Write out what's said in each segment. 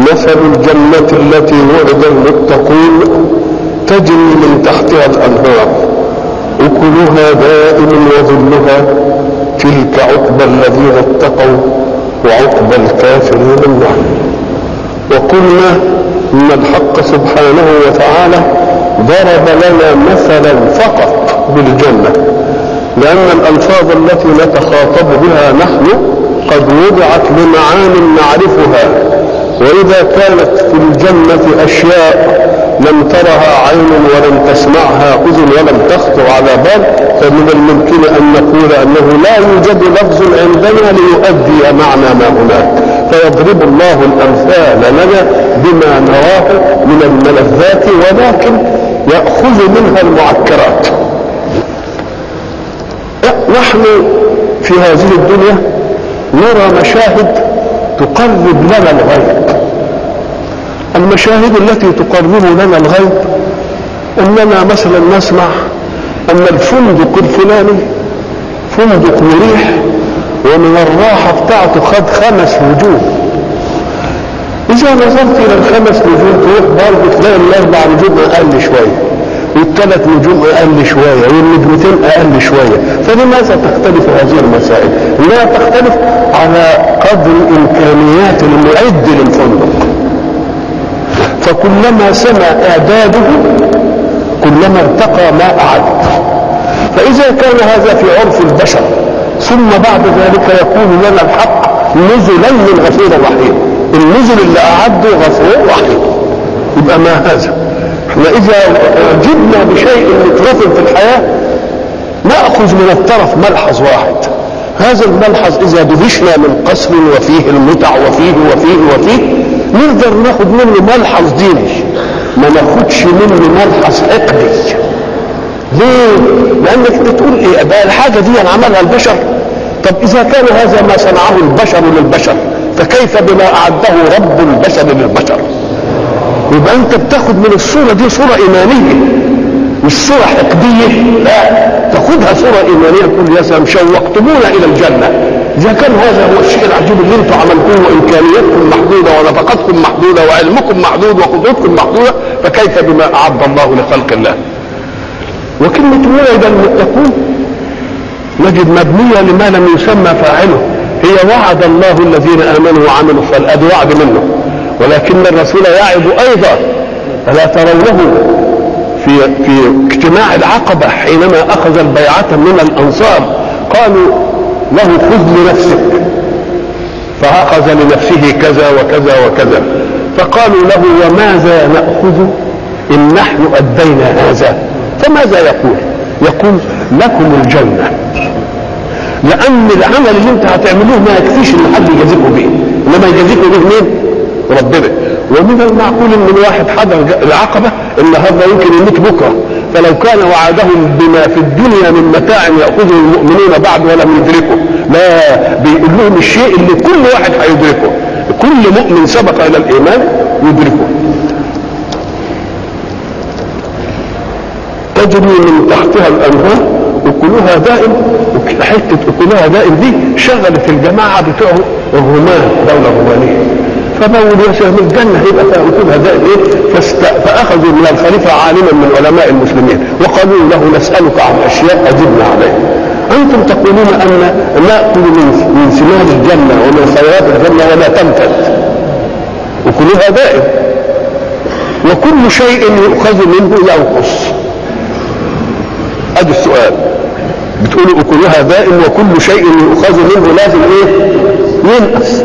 مثل الجنة التي وعد المتقون تجري من تحتها الأنهار أكلها دائم وظلها تلك عقبى الذين اتقوا وعقبى الكافرين النار وقلنا إن الحق سبحانه وتعالى ضرب لنا مثلا فقط بالجنة لأن الألفاظ التي نتخاطب بها نحن قد وضعت لمعان نعرفها وإذا كانت في الجنة أشياء لم ترها عين ولم تسمعها أذن ولم تخطر على بال فمن الممكن أن نقول أنه لا يوجد لفظ عندنا ليؤدي معنى ما هناك فيضرب الله الأمثال لنا بما نراه من الملذات ولكن يأخذ منها المعكرات نحن في هذه الدنيا نرى مشاهد تقرب لنا الغيب المشاهد التي تقرب لنا الغيب اننا مثلا نسمع ان الفندق الفلاني فندق مريح ومن الراحه بتاعته خد خمس نجوم اذا نظرت الى الخمس نجوم تروح برضه تلاقي الاربع نجوم اقل شويه والثلاث نجوم اقل شويه والنجمتين اقل شويه فلماذا تختلف هذه المسائل؟ لا تختلف على قدر امكانيات المعد للفندق فكلما سمى اعداده كلما ارتقى ما اعد فاذا كان هذا في عرف البشر ثم بعد ذلك يكون لنا الحق نزلا من غفور رحيم النزل اللي اعده غفور رحيم يبقى ما هذا احنا اذا جبنا بشيء مترف في الحياه ناخذ من الطرف ملحظ واحد هذا الملحظ اذا دهشنا من قصر وفيه المتع وفيه وفيه وفيه نقدر ناخد منه ملحظ ديني ما ناخدش منه ملحظ حقدي ليه؟ لانك بتقول ايه بقى الحاجه دي عملها البشر طب اذا كان هذا ما صنعه البشر للبشر فكيف بما اعده رب البشر للبشر يبقى انت بتاخد من الصوره دي صوره ايمانيه مش صوره حقديه لا تاخدها صوره ايمانيه تقول يا سلام شوقتمونا الى الجنه اذا كان هذا هو الشيء العجيب اللي انتم عملتوه وامكانياتكم محدوده ونفقاتكم محدوده وعلمكم محدود وقدرتكم محدوده فكيف بما اعد الله لخلق الله وكلمه وعد المتقون نجد مبنيه لما لم يسمى فاعله هي وعد الله الذين امنوا وعملوا الصالحات وعد منه ولكن الرسول يعد ايضا الا ترونه في في اجتماع العقبه حينما اخذ البيعه من الانصار قالوا له خذ لنفسك فاخذ لنفسه كذا وكذا وكذا فقالوا له وماذا ناخذ ان نحن ادينا هذا فماذا يقول يقول لكم الجنه لان العمل اللي انت هتعملوه ما يكفيش ان حد يجازيكم به انما يجازيكم به مين ربنا ومن المعقول ان الواحد حضر العقبه النهارده يمكن يموت بكره فلو كان وعدهم بما في الدنيا من متاع ياخذه المؤمنون بعد ولم يدركه لا بيقول لهم الشيء اللي كل واحد هيدركه كل مؤمن سبق الى الايمان يدركه تجري من تحتها الانهار اكلها دائم حته اكلها دائم دي شغلت الجماعه بتوع الرومان دوله رومانيه فبقوا يا شيخ الجنه هيبقى فيها اكلها دائم ايه فاست... فاخذوا من الخليفه عالما من علماء المسلمين وقالوا له نسالك عن اشياء اجبنا عليها انتم تقولون ان ناكل من من ثمار الجنه ومن خيرات الجنه ولا تنفد اكلها دائم وكل شيء يؤخذ منه ينقص ادي السؤال بتقولوا اكلها دائم وكل شيء يؤخذ منه لازم ايه ينقص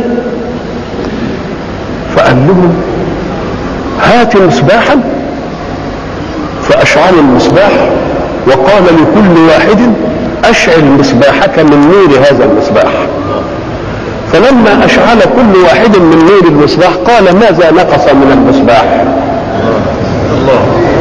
فقال لهم هات مصباحا فاشعل المصباح وقال لكل واحد اشعل مصباحك من نور هذا المصباح فلما اشعل كل واحد من نور المصباح قال ماذا نقص من المصباح الله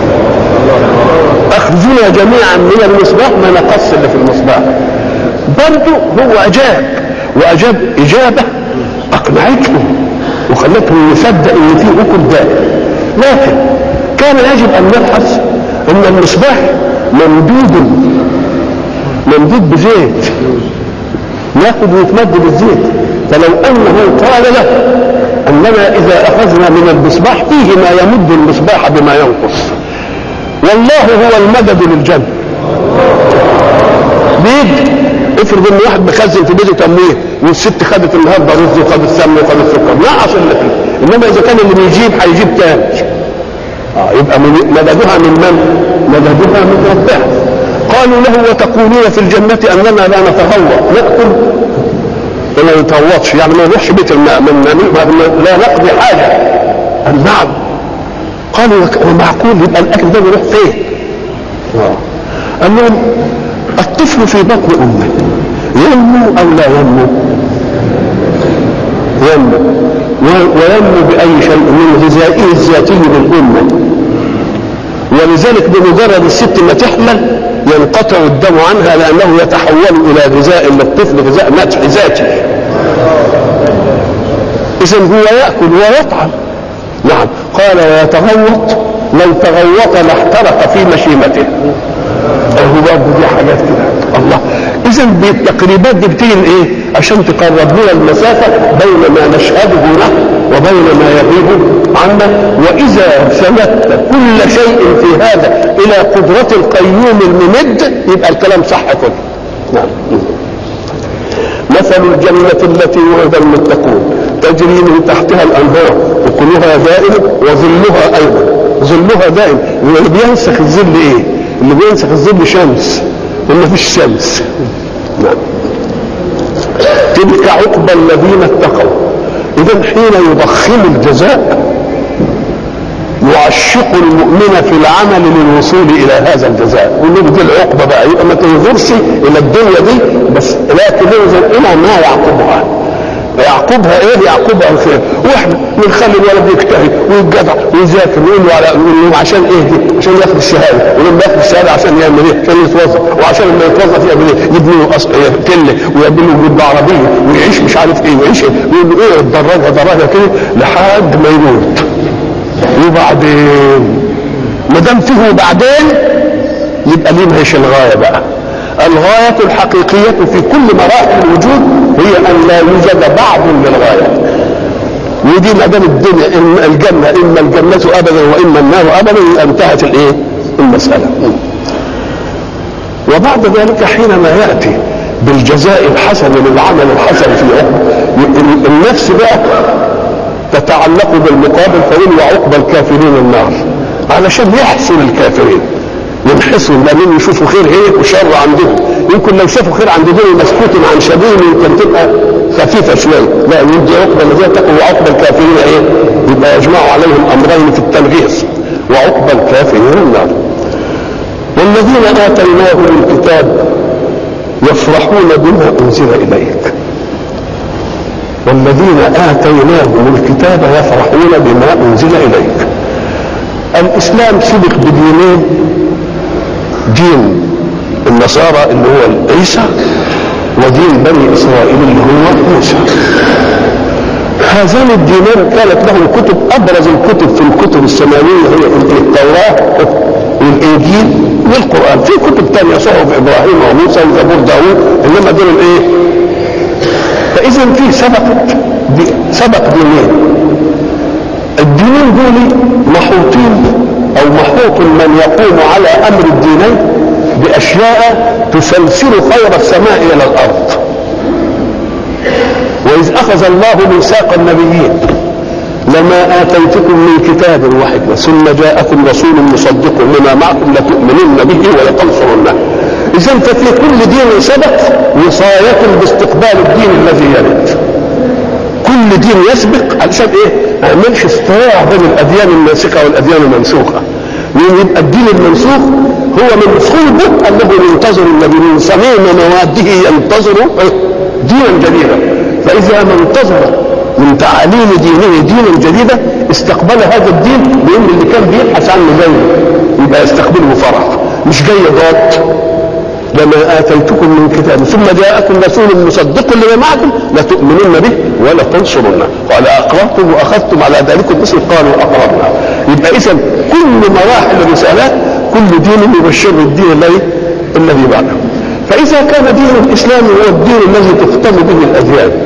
اخذنا جميعا من المصباح ما نقص اللي في المصباح برضه هو اجاب واجاب اجابه اقنعتهم وخلتهم يصدق ان في اكل دائم لكن كان يجب ان نبحث ان المصباح ممدود ممدود بزيت ياخذ ويتمد بالزيت فلو انه قال له ان اننا اذا اخذنا من المصباح فيه ما يمد المصباح بما ينقص والله هو المدد للجنه بيد افرض ان واحد مخزن في بيته تمويه والست خدت النهارده رز وخدت سمنه وخدت سكر نقص اللي فيه انما اذا كان اللي بيجيب هيجيب تاني اه يبقى من مددها من من؟ مددها من ربها قالوا له وتقولون في الجنة أننا لا نتغوط نأكل ولا نتغوطش يعني ما نروحش بيت الماء من من لا نقضي حاجة قال نعم قالوا ومعقول يبقى الأكل ده يروح فين؟ آه. قال لهم الطفل في بطن أمه ينمو أو لا ينمو؟ ينمو وينمو بأي شيء من غذائه الذاتي للأمة ولذلك بمجرد الست ما تحمل ينقطع الدم عنها لانه يتحول الى غذاء للطفل غذاء نتح ذاتي اذا هو ياكل ويطعم نعم قال ويتغوط لو تغوط لاحترق في مشيمته هو برضه دي حاجات كده الله اذا بالتقريبات دي بتيجي ايه عشان تقرب لنا المسافه بين ما نشهده له وبين ما يغيب عنا واذا سندت كل شيء في هذا الى قدره القيوم الممد يبقى الكلام صح كله نعم مثل الجنة التي وعد المتقون تجري من تحتها الأنهار وكلها دائم وظلها أيضا ظلها دائم واللي بينسخ الظل إيه؟ اللي بينسخ الظل شمس وما فيش شمس نعم تلك عقبى الذين اتقوا إذا حين يضخم الجزاء يعشق المؤمن في العمل للوصول الى هذا الجزاء يقول له دي العقبه بقى يبقى ما تنظرش الى الدنيا دي بس لكن انظر الى ما يعقبها يعقبها ايه يعقبها الخير واحنا بنخلي الولد يجتهد ويتجدع ويذاكر ويقول له على يقول له عشان ايه دي؟ عشان ياخد الشهاده ولما ياخد الشهاده عشان يعمل ايه؟ عشان يتوظف وعشان لما يتوظف يعمل ايه؟ يبني له أص... تله ويبني له جنب عربيه ويعيش مش عارف ايه ويعيش ايه يقول له ايه الدراجه دراجه كده لحد ما يموت وبعدين ما دام فيه بعدين يبقى ليه ما هيش الغايه بقى الغاية الحقيقية في كل مراحل الوجود هي أن لا يوجد بعض للغاية ودي ما دام الدنيا إما الجنة إما الجنة أبدا وإما النار أبدا انتهت الإيه؟ المسألة وبعد ذلك حينما يأتي بالجزاء الحسن للعمل الحسن في عقب النفس بقى تتعلق بالمقابل فيقول وعقبى الكافرين النار علشان يحصل الكافرين ينحصوا لانهم يشوفوا خير هيك وشر عندهم يمكن لو شافوا خير عند دول مسكوت عن شبيه يمكن تبقى خفيفه شويه لا يدي عقبى الذين تقوا وعقبى الكافرين ايه يبقى يجمعوا عليهم امرين في التلغيص وعقبى الكافرين النار والذين اتيناهم الكتاب يفرحون بما انزل اليك والذين آتيناهم الكتاب يفرحون بما أنزل إليك الإسلام سبق بدينين دين النصارى اللي هو عيسى ودين بني إسرائيل اللي هو موسى هذان الدينين كانت لهم كتب أبرز الكتب في الكتب السماوية هي التوراة والإنجيل والقرآن في كتب تانية صحف إبراهيم وموسى وزبور داوود إنما دول الإيه؟ فاذا في سبقت سبق دينين الدينين دول محوطين او محوط من يقوم على امر الدينين باشياء تسلسل خير السماء الى الارض واذ اخذ الله ميثاق النبيين لما اتيتكم من كتاب وحكمه ثم جاءكم رسول مصدق لما معكم لتؤمنن به ولتنصرنه اذا ففي كل دين سبق وصايه باستقبال الدين الذي يرد كل دين يسبق علشان ايه ما يعملش اصطراع بين الاديان الناسخه والاديان المنسوخه يبقى الدين المنسوخ هو من صلبه انه ينتظر الذي من صميم مواده ينتظر دينا جديدا فاذا ما انتظر من تعاليم دينه دينا جديدا استقبل هذا الدين لان اللي كان بيبحث عنه جاي يبقى يستقبله فرح مش جاي ضاد لما اتيتكم من كتاب ثم جاءكم رسول مصدق لما معكم لتؤمنن به ولا تنصرنه قال اقررتم واخذتم على ذلكم اسم قالوا اقررنا يبقى اذا كل مراحل الرسالات كل دين يبشر الدين الذي الذي بعده فاذا كان دين الاسلام هو الدين الذي تختم به الاديان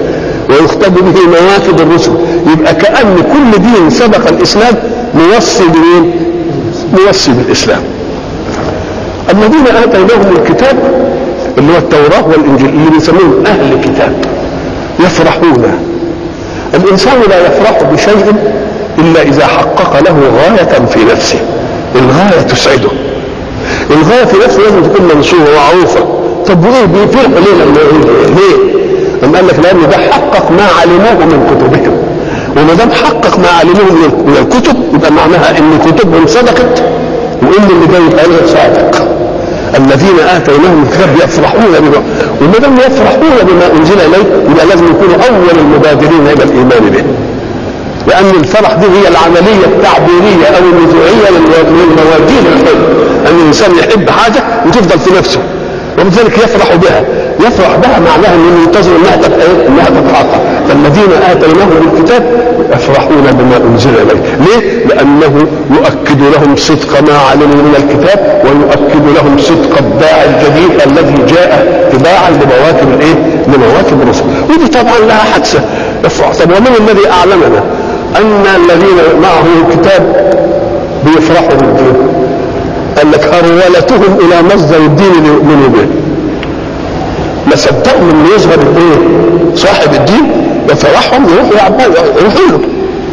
ويختم به مواكب الرسل يبقى كأن كل دين سبق الإسلام موصي بمين؟ موصي بالإسلام الذين آتيناهم الكتاب اللي هو التوراة والإنجيل اللي بيسموهم أهل الكتاب يفرحون الإنسان لا يفرح بشيء إلا إذا حقق له غاية في نفسه الغاية تسعده الغاية في نفسه لازم تكون منصوبة ومعروفة طب وإيه بيفرحوا ليه لما يقول ليه؟ أم قال لك لأن ده حقق ما علموه من كتبهم وما دام حقق ما علموه من الكتب يبقى معناها ان كتبهم صدقت وان اللي جاي يبقى له صادق الذين اتيناهم الكتاب يفرحون بما وما دام يفرحون بما انزل اليه يبقى لازم يكونوا اول المبادرين الى الايمان به لان الفرح دي هي العمليه التعبيريه او النزوعيه للمواجيل الحب ان الانسان يحب حاجه وتفضل في نفسه ولذلك يفرح بها يفرح بها معناها انه ينتظر انها تبقى انها تتحقق فالذين اتيناهم الكتاب يفرحون بما انزل اليه ليه؟ لانه يؤكد لهم صدق ما علموا من الكتاب ويؤكد لهم صدق الداعي الجديد الذي جاء تباعا لمواكب الايه؟ لمواكب الرسل ودي طبعا لها حادثه افرح طب ومن الذي اعلمنا ان الذين معه الكتاب بيفرحوا بالدين قال لك هرولتهم الى مصدر الدين ليؤمنوا به ما صدقوا من يظهر الايه صاحب الدين يفرحهم يروحوا يعبدوا يروحوا له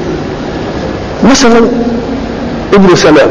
مثلا ابن سلام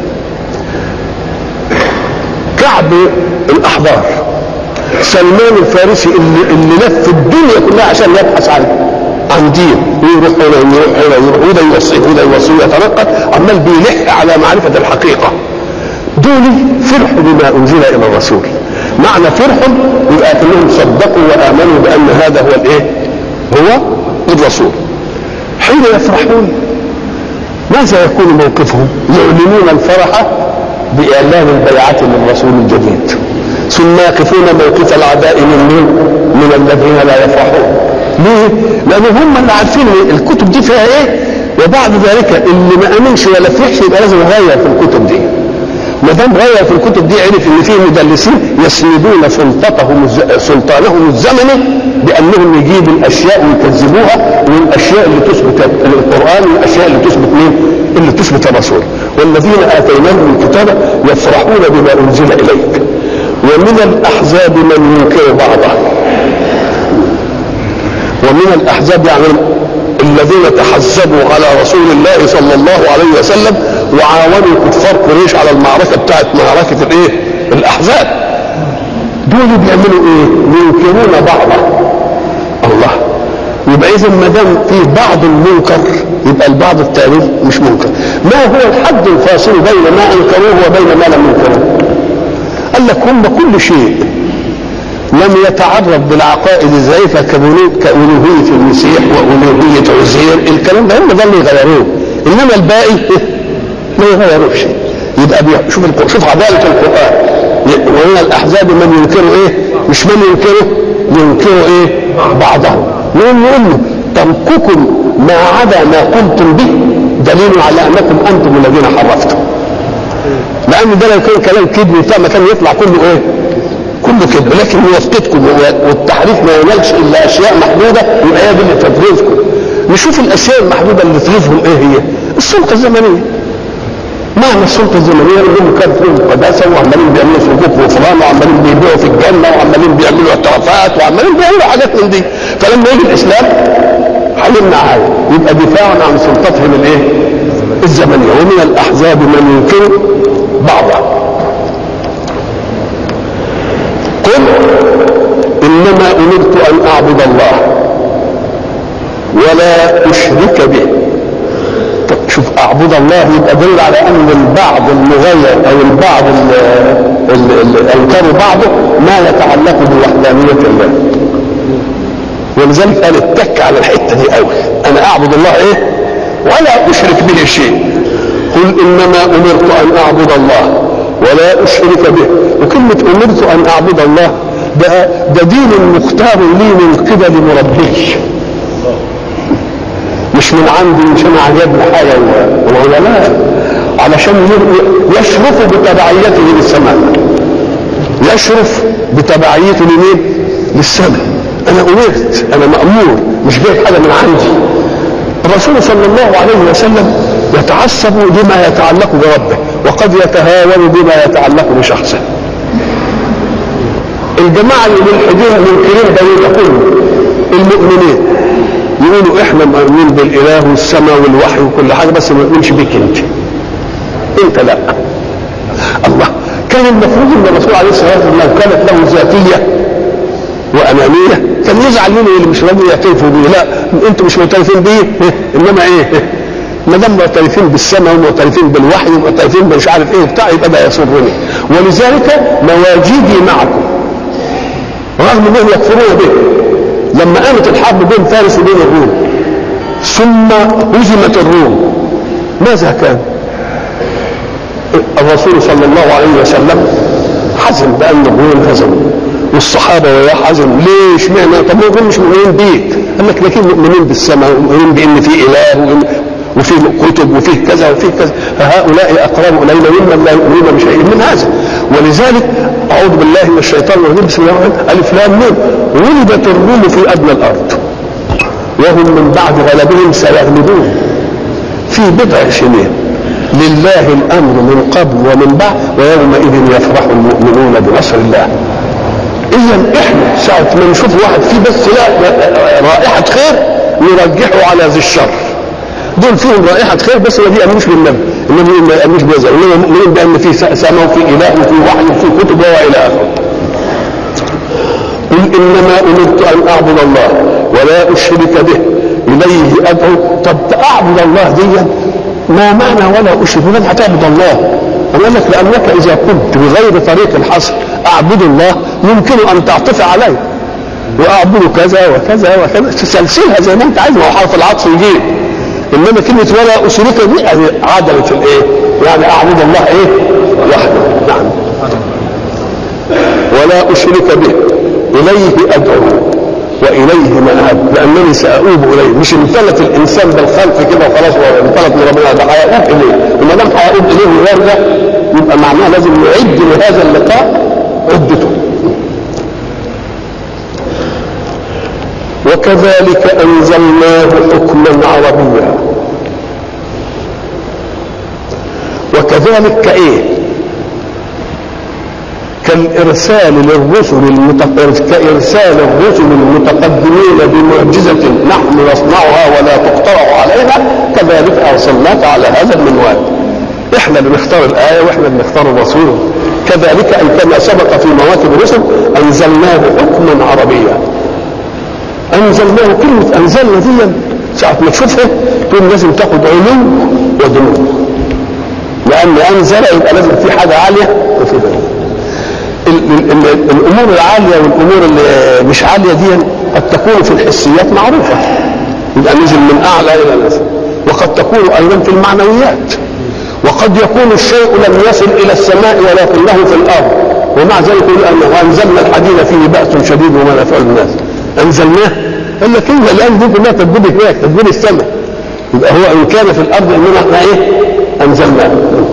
كعب الاحبار سلمان الفارسي اللي, اللي لف الدنيا كلها عشان يبحث عن عن دين ويروح هنا ويروح هنا ويروح وده يوصيه وده يوصيه يتنقل عمال بيلح على معرفه الحقيقه دول فرحوا بما انزل الى الرسول معنى فرح يبقى كلهم صدقوا وامنوا بان هذا هو الايه هو الرسول حين يفرحون ماذا يكون موقفهم يعلنون الفرح باعلان البيعه للرسول الجديد ثم يقفون موقف العداء من من من الذين لا يفرحون ليه؟ لأن هم اللي عارفين الكتب دي فيها إيه؟ وبعد ذلك اللي ما آمنش ولا فرحش يبقى لازم يغير في الكتب دي. ما دام غير في الكتب دي عرف ان فيه مدلسين يسندون سلطتهم سلطانهم الزمني بانهم يجيبوا الاشياء ويكذبوها والاشياء اللي تثبت القران والاشياء اللي تثبت مين؟ اللي تثبت الرسول والذين اتيناهم الكتاب يفرحون بما انزل اليك ومن الاحزاب من ينكر بعضه ومن الاحزاب يعني الذين تحزبوا على رسول الله صلى الله عليه وسلم وعاونوا كفار قريش على المعركه بتاعت معركه الايه؟ الاحزاب. دول بيعملوا ايه؟ ينكرون بعضه. الله يبقى اذا ما دام فيه بعض المنكر يبقى البعض الثاني مش منكر. ما هو الحد الفاصل بين ما انكروه وبين ما لم ينكروه؟ قال لك هم كل شيء لم يتعرض بالعقائد الزائفة كألوهية المسيح وألوهية عزير الكلام ده هم ده اللي يغيروه إنما الباقي ما يغيروش يبقى شوف شوف عدالة القرآن ومن الأحزاب من ينكروا إيه؟ مش من ينكره ينكروا إيه؟ بعضه نقول له ترككم ما عدا ما قلتم به دليل على أنكم أنتم الذين حرفتم لأن ده لو كان كلام كذب بتاع ما كان يطلع كله إيه؟ كله كده لكن موافقتكم والتحريف ما ينالش الا اشياء محدوده يبقى هي دي اللي تفريزكم نشوف الاشياء المحدوده اللي تفريزهم ايه هي السلطه الزمنيه معنى السلطه الزمنيه انهم كانوا فيهم قداسه وعمالين بيعملوا سلوكات وفلان وعمالين بيبيعوا في الجنه وعمالين بيعملوا اعترافات وعمالين بيعملوا حاجات من دي فلما يجي الاسلام هيمنع هذا يبقى دفاعا عن سلطتهم الايه؟ الزمنيه ومن الاحزاب من ينكر بعضها قل انما امرت ان اعبد الله ولا اشرك به طب شوف اعبد الله يبقى دل على ان البعض المغير او البعض اللي انكروا بعضه ما يتعلق بوحدانيه الله ولذلك قال اتك على الحته دي قوي انا اعبد الله ايه ولا اشرك به شيء قل انما امرت ان اعبد الله ولا اشرك به وكلمه امرت ان اعبد الله ده ده دين مختار لي من قبل مربي مش من عندي مش انا عجبني حاجه وهو لا علشان يشرف بتبعيته للسماء يشرف بتبعيته لمين؟ للسماء انا امرت انا مامور مش جايب حاجه من عندي الرسول صلى الله عليه وسلم يتعصب لما يتعلق بربه وقد يتهاون بما يتعلق بشخصه الجماعة اللي ملحدين منكرين ده كله المؤمنين يقولوا احنا مؤمنين بالاله والسماء والوحي وكل حاجه بس ما نؤمنش بيك انت انت لا الله كان المفروض ان الرسول عليه الصلاه والسلام لو كانت له ذاتيه وانانيه كان يزعل منه اللي مش راضي يعترفوا بيه لا انتوا مش معترفين بيه انما ايه ما دام معترفين بالسماء ومعترفين بالوحي ومعترفين مش عارف ايه بتاع يبقى ده يسرني ولذلك مواجيدي معكم رغم انهم يكفرون به لما قامت الحرب بين فارس وبين الروم ثم هزمت الروم ماذا كان؟ الرسول صلى الله عليه وسلم حزن بان الروم هزموا والصحابه وياه حزن ليه اشمعنى طب ما مش مؤمنين بيك قال لك لكن مؤمنين بالسماء ومؤمنين بان في اله وفي كتب وفيه كذا وفيه كذا فهؤلاء اقرب الينا ممن لا يؤمنون بشيء من هذا ولذلك اعوذ بالله من الشيطان الرجيم بسم الله الرحمن الرحيم الف لام ميم ولدت الروم في ادنى الارض وهم من بعد غلبهم سيغلبون في بضع سنين لله الامر من قبل ومن بعد ويومئذ يفرح المؤمنون بنصر الله اذا احنا ساعه ما نشوف واحد فيه بس لا رائحه خير نرجحه على ذي الشر دول فيهم رائحه خير بس ما بيامنوش بالنبي النبي ما يامنوش بهذا انما مؤمنين بان في سماء وفي اله وفي وحي وفي كتب والى اخره قل انما امرت ان اعبد الله ولا اشرك به اليه ادعو طب اعبد الله دي ما معنى ولا اشرك من هتعبد الله قال لك لانك اذا كنت بغير طريق الحصر اعبد الله يمكن ان تعطف عليه واعبد كذا وكذا وكذا تسلسلها زي ما انت عايز ما هو حرف العطف يجيب انما كلمه ولا اشرك دي عدلت الايه؟ يعني اعبد الله ايه؟ وحده نعم ولا اشرك به اليه ادعو واليه مآب لانني ساؤوب اليه مش انفلت الانسان بالخلق كده وخلاص انفلت من ربنا ده هيؤوب اليه وما دام هيؤوب اليه ويرجع يبقى معناه لازم نعد لهذا اللقاء عدته وكذلك انزلناه حكما عربيا وكذلك كايه كالارسال للرسل المتق... كارسال الرسل المتقدمين بمعجزه نحن نصنعها ولا تقترع علينا كذلك ارسلناك على هذا المنوال احنا اللي نختار الايه واحنا اللي نختار الرسول كذلك اي كما سبق في مواكب الرسل انزلناه حكما عربيا انزلناه كلمه انزلنا دي ساعه ما تشوفها تقول لازم تاخد علو ودنو لان انزل يبقى لازم في حاجه عاليه وفي الامور العاليه والامور اللي مش عاليه دي قد تكون في الحسيات معروفه يبقى نزل من اعلى الى نزل وقد تكون ايضا في المعنويات وقد يكون الشيء لم يصل الى السماء ولكنه في الارض ومع ذلك يقول انه انزلنا الحديد فيه باس شديد ومنافع للناس انزلناه قال لك إيه الان دي كلها تدبير هناك تدبير السماء يبقى هو ان كان في الارض انما احنا ايه انزلناه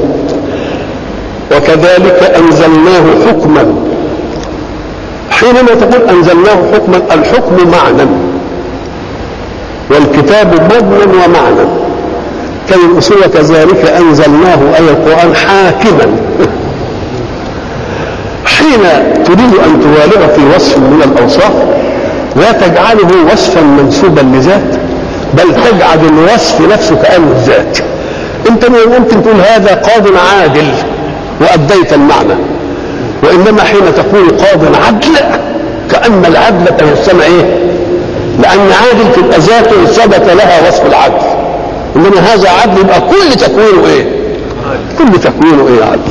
وكذلك انزلناه حكما حينما تقول انزلناه حكما الحكم معنى والكتاب مبنى ومعنى كان الاصول كذلك انزلناه اي القران حاكما حين تريد ان تبالغ في وصف من الاوصاف لا تجعله وصفا منسوبا لذات بل تجعل الوصف نفسه كانه الذات انت ممكن تقول هذا قاض عادل واديت المعنى وانما حين تقول قاض عدل كان العدل تجسم ايه لان عادل تبقى ذاته ثبت لها وصف العدل انما هذا عدل يبقى كل تكوينه ايه كل تكوينه ايه عدل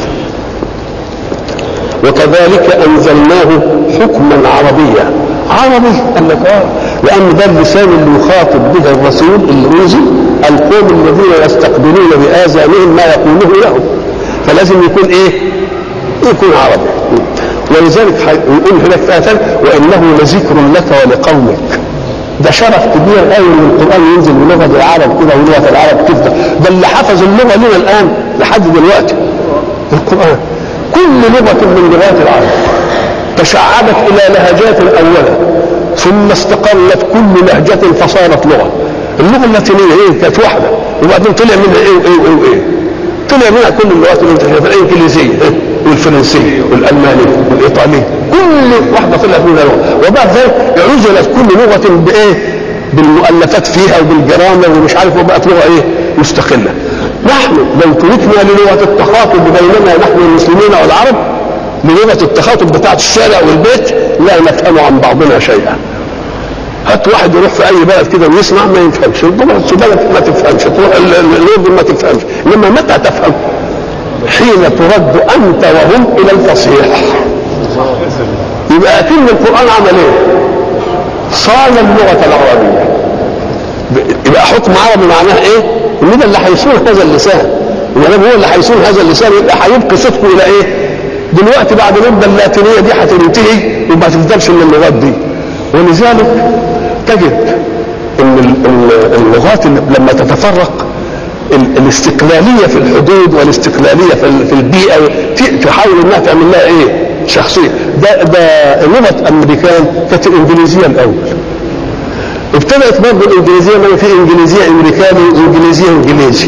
وكذلك انزلناه حكما عربيا عربي قال لك اه لان ده اللسان اللي يخاطب به الرسول اللي انزل القوم الذين يستقبلون باذانهم ما يقوله لهم فلازم يكون ايه؟ يكون عربي ولذلك يقول هناك في آية وإنه لذكر لك ولقومك ده شرف كبير قوي ان القران ينزل بلغه العرب كده ولغه العرب تفضل ده اللي حفظ اللغه لنا الان لحد دلوقتي القران كل لغه من لغات العرب تشعبت الى لهجات اولا ثم استقلت كل لهجة فصارت لغة اللغة اللاتينية ايه كانت واحدة وبعدين طلع منها ايه وايه وايه, وإيه. طلع منها كل اللغات اللي انت شايفها الانجليزية والفرنسية والالمانية والايطالية كل واحدة طلعت منها لغة وبعد ذلك عزلت كل لغة بايه بالمؤلفات فيها وبالجرامر ومش عارف وبقت لغة ايه مستقلة نحن لو تركنا للغة التخاطب بيننا نحن المسلمين والعرب لغة التخاطب بتاعت الشارع والبيت لا نفهم عن بعضنا شيئا هات واحد يروح في اي بلد كده ويسمع ما يفهمش تروح في بلد ما تفهمش تروح الاردن ما تفهمش انما متى تفهم حين ترد انت وهم الى الفصيح يبقى اكن القران عمل ايه صان اللغه العربيه يبقى حكم عربي معناه ايه ان ده اللي هيصون هذا اللسان يعني هو اللي هيصون هذا اللسان يبقى هيبقي صدقه الى ايه دلوقتي بعد المده اللاتينيه دي هتنتهي وما تفضلش من اللغات دي ولذلك تجد ان اللغات لما تتفرق الاستقلاليه في الحدود والاستقلاليه في البيئه تحاول انها تعمل لها ايه؟ شخصيه ده ده لغه الامريكان كانت الانجليزيه الاول ابتدأت برضه الانجليزيه ما في انجليزيه امريكاني وانجليزيه انجليزي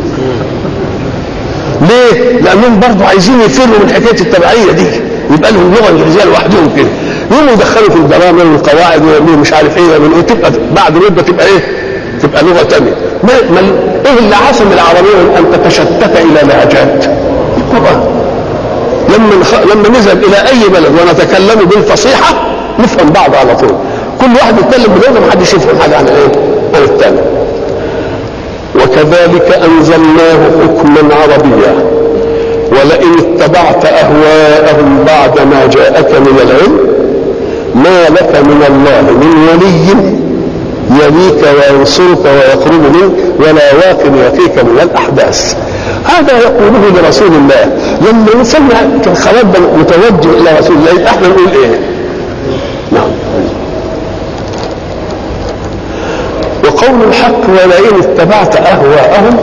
ليه؟ لانهم برضه عايزين يفروا من حكايه التبعيه دي يبقى لهم لغه انجليزيه لوحدهم كده يقوموا يدخلوا في البرامج والقواعد ويعملوا مش عارف ايه وتبقى بعد مده تبقى ايه؟ تبقى لغه ثانيه ما, ما ايه اللي عاصم العربيه من ان تتشتت الى لهجات؟ القران لما لما نذهب الى اي بلد ونتكلم بالفصيحه نفهم بعض على طول كل واحد يتكلم بلغه ما حدش يفهم حاجه عن الايه؟ عن الثاني وكذلك انزلناه حكما عربيا ولئن اتبعت اهواءهم بعد ما جاءك من العلم ما لك من الله من ولي يليك وينصرك ويقرب منك ولا واق يقيك من الاحداث هذا يقوله لرسول الله لما نسمع كالخواب متوجه الى رسول الله احنا نقول ايه نعم وقول الحق ولئن اتبعت اهواءهم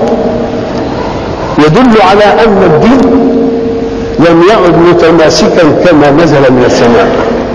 يدل على ان الدين لم يعد متماسكا كما نزل من السماء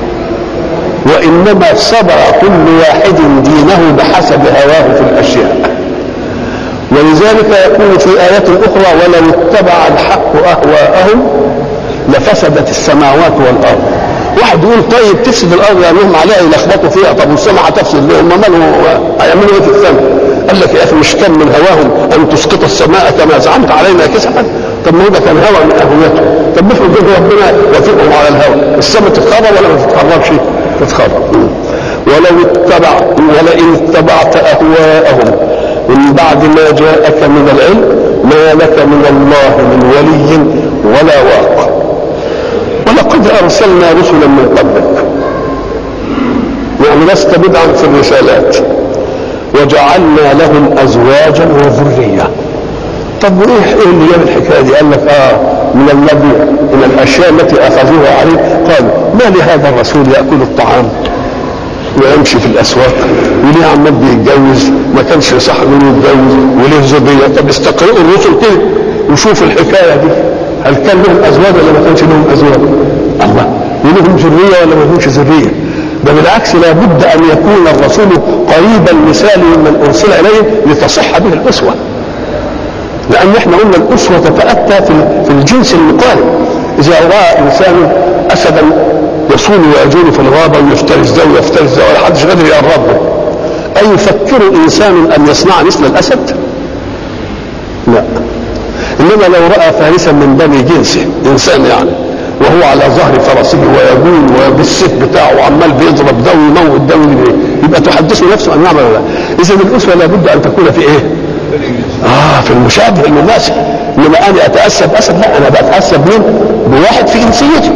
وانما صبر كل واحد دينه بحسب هواه في الاشياء ولذلك يقول في آيات أخرى ولو اتبع الحق أهواءهم لفسدت السماوات والأرض واحد يقول طيب تفسد الارض لانهم عليها يلخبطوا فيها طب والسماء هتفسد لهم ما مالهم هيعملوا ايه في السماء؟ قال لك يا اخي مش كان من هواهم ان تسقط السماء كما زعمت علينا كسفا طب ما هو ده كان هوى من اهويته طب افرض ربنا وافقهم على الهوى السماء تتخرب ولا ما تتخربش؟ تتخرب ولو اتبع ولئن اتبعت اهواءهم من بعد ما جاءك من العلم ما لك من الله من ولي ولا واق ولقد ارسلنا رسلا من قبلك يعني لست بدعا في الرسالات وجعلنا لهم ازواجا وذريه طب وايه ايه اللي جاب الحكايه دي؟ قال لك اه من الذي من الاشياء التي اخذوها عليه قالوا ما لهذا الرسول ياكل الطعام ويمشي في الاسواق وليه عمال بيتجوز ما كانش صح انه يتجوز وليه ذريه طب استقرئوا الرسل كده وشوفوا الحكايه دي هل كان لهم ازواج ولا ما كانش لهم ازواج؟ الله ولهم ذريه ولا ما لهمش ذريه؟ ده بالعكس لابد ان يكون الرسول قريب المثال ممن ارسل اليه لتصح به الاسوه. لان احنا قلنا الاسوه تتاتى في في الجنس المقارب. اذا راى انسان اسدا يصول ويجول في الغابه ويفترس ده ويفترس ده ولا حدش قادر يقرب له. أيفكر إنسان أن يصنع مثل الأسد؟ لا إنما لو رأى فارسا من بني جنسه إنسان يعني وهو على ظهر فرسه ويجول وبالسيف بتاعه وعمال بيضرب ده ويموت ده يبقى تحدث نفسه ان يعمل ولا اذا الاسوه لابد ان تكون في ايه؟ اه في المشابه المماثل انما انا اتاسى باسد لا انا بتاسى بمين؟ بواحد في جنسيتي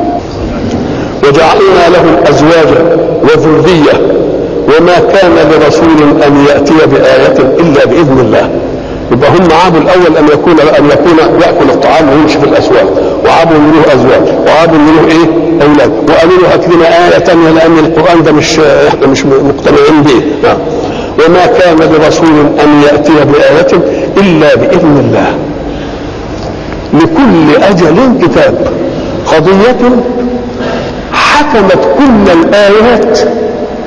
وجعلنا لهم ازواجا وذريه وما كان لرسول ان ياتي بايه الا باذن الله يبقى هم عابوا الاول ان يكون ان يكون ياكل الطعام ويمشي في الاسواق وعابوا ان له ازواج وعابوا ان له ايه اولاد وقالوا له هات لنا ايه ثانيه لان القران ده مش احنا مش مقتنعين به نعم وما كان لرسول ان ياتي بايه الا باذن الله لكل اجل كتاب قضيه حكمت كل الايات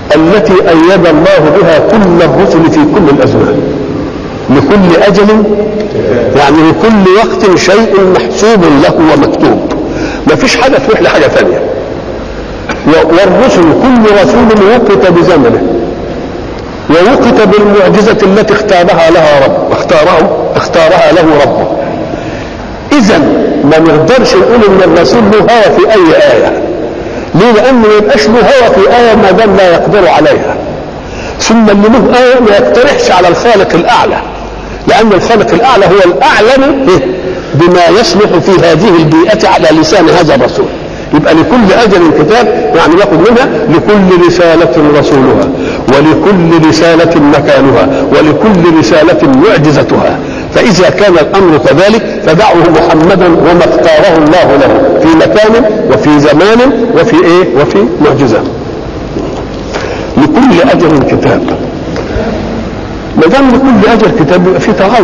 التي أيد الله بها كل الرسل في كل الأزمان لكل أجل يعني لكل وقت شيء محسوب له ومكتوب ما فيش حاجة تروح لحاجة ثانية والرسل كل رسول وقت بزمنه ووقت بالمعجزة التي اختارها لها رب اختاره اختارها له ربه إذا ما نقدرش نقول إن الرسول له هوى في أي آية ليه؟ لأنه ما يبقاش له هوى في آية ما دام لا يقدر عليها ثم اللي له آية ما يقترحش على الخالق الأعلى لأن الخالق الأعلى هو الأعلم بما يصلح في هذه البيئة على لسان هذا الرسول يبقى لكل أجل كتاب يعني ياخذ منها لكل رسالة رسولها ولكل رسالة مكانها ولكل رسالة معجزتها فإذا كان الأمر كذلك فدعه محمدا وما اختاره الله له في مكان وفي زمان وفي إيه وفي معجزة لكل أجل كتاب ما دام لكل أجل كتاب يبقى في تغير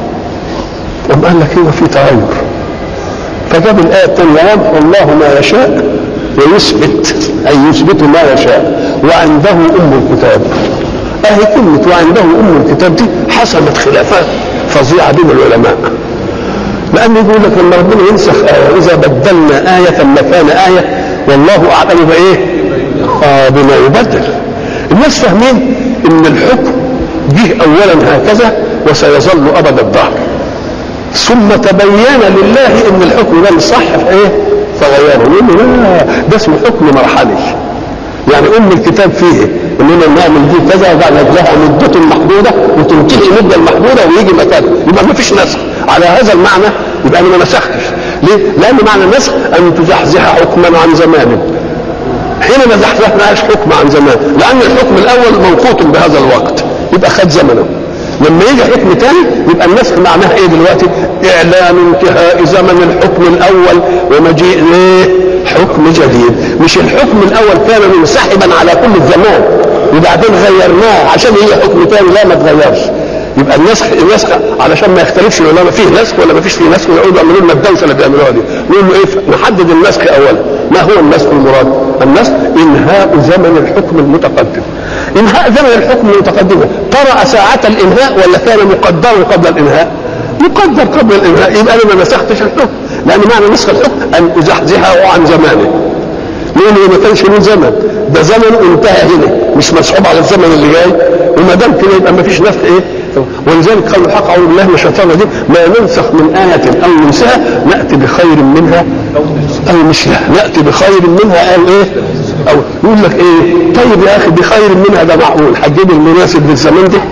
أم قال لك هو في تغير فجاب الآية الثانية يمحو الله ما يشاء ويثبت أي يثبت ما يشاء وعنده أم الكتاب أهي كلمة وعنده أم الكتاب دي حصلت خلافات فظيعة بين العلماء لأن يقول لك لما ربنا ينسخ آية إذا بدلنا آية مكان آية والله أعلم بإيه؟ آه بما يبدل الناس فاهمين إن الحكم جه أولا هكذا وسيظل أبد الدهر ثم تبين لله ان الحكم ده مش صح في ايه فغيره يقول لا ده اسمه حكم مرحلي يعني ام الكتاب فيه اننا نعمل دي كذا وبعد لها مدته المحدوده وتنتهي المده المحدوده ويجي مكانه يبقى ما فيش نسخ على هذا المعنى يبقى انا ما نسختش ليه؟ لان معنى النسخ ان تزحزح حكما عن زمان حين ما زحزحناش حكم عن زمان لان الحكم الاول موقوت بهذا الوقت يبقى خد زمنه لما يجي حكم تاني يبقى النسخ معناها ايه دلوقتي اعلان انتهاء زمن الحكم الاول ومجيء ايه حكم جديد مش الحكم الاول كان منسحبا على كل الزمان وبعدين غيرناه عشان يجي حكم تاني لا ما اتغيرش يبقى النسخ النسخ علشان ما يختلفش العلماء فيه نسخ ولا ما فيش فيه نسخ ويقعدوا يعملوا لنا الدوشه اللي بيعملوها دي نقول له ايه نحدد النسخ اولا ما هو النسخ المراد؟ النسخ انهاء زمن الحكم المتقدم انهاء زمن الحكم المتقدم طرأ ساعة الانهاء ولا كان مقدرا قبل الانهاء؟ مقدر قبل الانهاء يبقى انا ما نسختش الحكم لان معنى نسخ الحكم ان ازحزحه عن زمانه لانه ما كانش له زمن ده زمن انتهى هنا مش مسحوب على الزمن اللي جاي وما دام كده يبقى ما فيش نسخ ايه ولذلك قال الحق اعوذ بالله من الشيطان الرجيم ما ننسخ من آية أو ننسها نأتي بخير منها أو مثلها نأتي بخير منها أو إيه أو يقول لك إيه طيب يا أخي بخير منها ده معقول هتجيب المناسب للزمان ده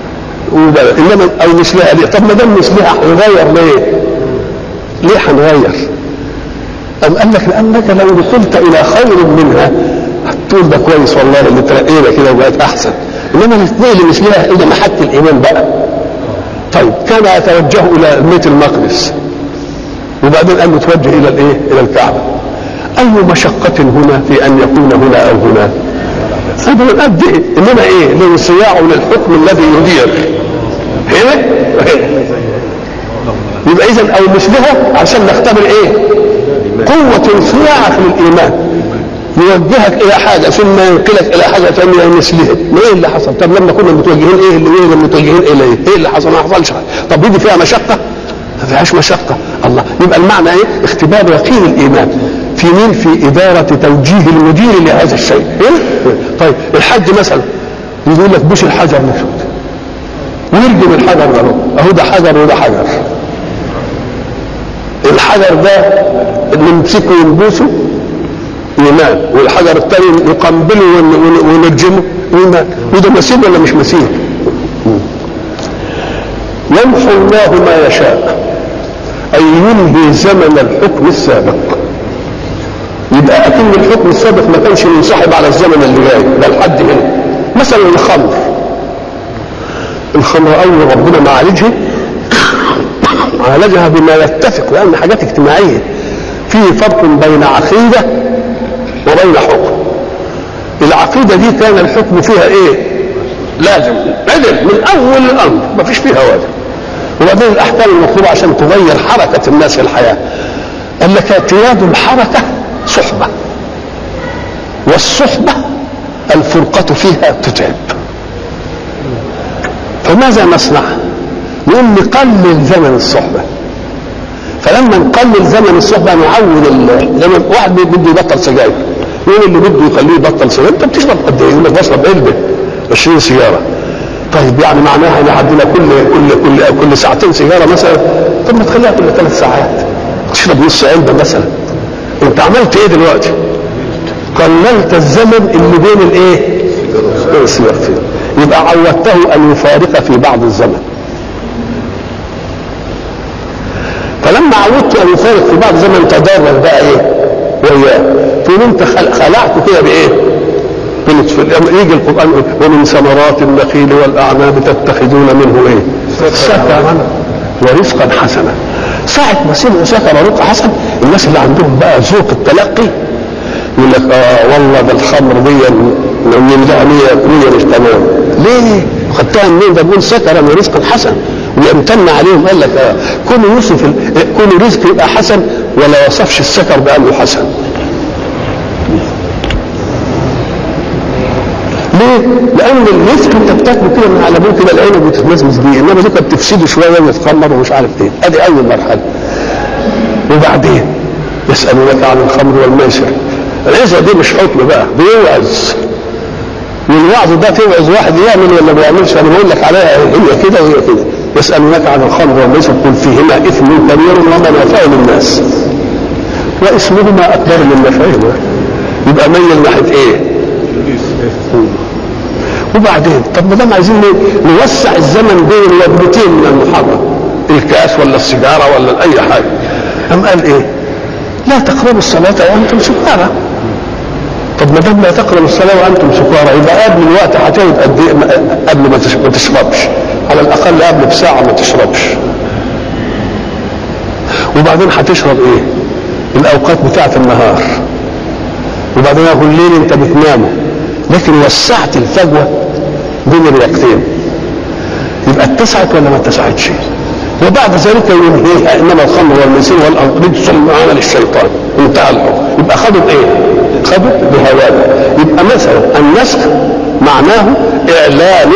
انما او مثلها ليه طب ما دام مثلها هنغير ليه؟ ليه هنغير؟ أم قال لك لأنك لو دخلت إلى خير منها هتقول ده كويس والله اللي ترقينا كده وبقت أحسن إنما الاثنين اللي مثلها إلى محك الإيمان بقى طيب كان يتوجه إلى بيت المقدس وبعدين قال له توجه إلى الإيه؟ إلى الكعبة أي مشقة هنا في أن يكون هنا أو هنا؟ أبدا قد إيه؟ إنما إيه؟ لانصياعه للحكم الذي يدير هنا وهنا يبقى إذا أو مثلها عشان نختبر إيه؟ قوة انصياعك للإيمان يوجهك إلى حاجة ثم ينقلك إلى حاجة ثانية مثلها ما إيه اللي حصل؟ طب لما كنا متوجهين إيه اللي إيه متوجهين إليه؟ إيه اللي حصل؟ ما حصلش حاجة طب دي فيها مشقة؟ ما فيهاش مشقة الله يبقى المعنى إيه؟ اختبار يقين الإيمان في مين؟ في إدارة توجيه المدير لهذا الشيء إيه؟ طيب الحج مثلا يقول لك بوش الحجر نفسه ويرجم الحجر ده اهو ده حجر وده حجر الحجر ده نمسكه ونبوسه ايمان والحجر الثاني نقنبله ونرجمه ايمان وده مسيب ولا مش مسيب يمحو الله ما يشاء اي ينهي زمن الحكم السابق يبقى اكن الحكم السابق ما كانش منسحب على الزمن اللي جاي ده لحد هنا مثلا الخمر الخمر اول ربنا ما عالجها عالجها بما يتفق لان حاجات اجتماعيه في فرق بين عقيده وبين حكم العقيده دي كان الحكم فيها ايه لازم عدل من اول الامر ما فيش فيها واجب وبعدين الاحكام المطلوبه عشان تغير حركه الناس في الحياه قال لك اعتياد الحركه صحبه والصحبه الفرقة فيها تتعب فماذا نصنع؟ نقول نقلل زمن الصحبة فلما نقلل زمن الصحبة نعود زمن واحد بده يبطل سجاير مين اللي بده يخليه يبطل سجاير؟ انت بتشرب قد ايه؟ يقول لك بشرب علبة 20 سيجارة طيب يعني معناها ان عندنا كل كل كل كل ساعتين سيجاره مثلا طب ما تخليها كل ثلاث ساعات تشرب نص علبه مثلا انت عملت ايه دلوقتي؟ قللت الزمن اللي بين الايه؟ بين السيارتين يبقى عودته ان يفارق في بعض الزمن فلما عودت ان يفارق في بعض الزمن تدرج بقى ايه؟ وياه تقول انت خلعته كده بايه؟ قلت في يجي القران ومن ثمرات النخيل والاعناب تتخذون منه ايه؟ سكرا ورزقا حسنا ساعة ما سمعوا سكر ورزق حسن الناس اللي عندهم بقى ذوق التلقي يقول لك اه والله ده الخمر دي من ده 100 مش تمام ليه؟ خدتها منين ده بيقول سكرا ورزقا حسن ويمتن عليهم قال لك اه كونوا يوصف كونوا رزق يبقى حسن ولا وصفش السكر بانه حسن ليه؟ لأن الرزق أنت بتاكله كده من على ابوه كده العين بتتمزمز بيه، إنما دي بتفسده شوية ويتخمر ومش عارف إيه، أدي أول مرحلة. وبعدين يسألونك عن الخمر والميسر. العزة دي مش حكم بقى، بيوعظ. والوعظ ده توعظ واحد يعمل ولا ما يعملش، أنا بقول لك عليها هي كده وهي كده. يسألونك عن الخمر والميسر قل فيهما إثم كبير ومنافع للناس. واسمهما أكبر من نفعهما. يبقى ميل ناحية إيه؟ وبعدين طب ما دام عايزين نوسع الزمن بين الوجبتين من المحرم الكاس ولا السيجاره ولا اي حاجه قام قال ايه؟ لا تقربوا الصلاه وانتم سكارى طب ما دام لا تقربوا الصلاه وانتم سكارى يبقى قبل الوقت هتقعد قد ايه قبل ما تشربش على الاقل قبل بساعه ما تشربش وبعدين هتشرب ايه؟ الاوقات بتاعه النهار وبعدين اقول الليل انت بتنامه لكن وسعت الفجوه بين الوقتين يبقى اتسعت ولا ما اتسعتش وبعد ذلك ينهيها انما الخمر والميسر والرجس من عمل الشيطان انتهى الحكم يبقى خدوا بايه؟ خدوا بهواه يبقى مثلا النسخ معناه اعلان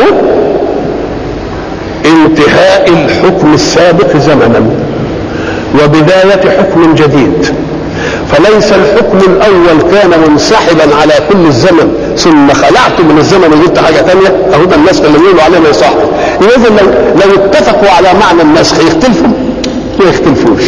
انتهاء الحكم السابق زمنا وبدايه حكم جديد فليس الحكم الاول كان منسحبا على كل الزمن ثم خلعت من الزمن وجبت حاجه ثانيه اهو ده النسخ اللي بيقولوا عليه ما يصح اذا لو لو اتفقوا على معنى النسخ يختلفوا ما يختلفوش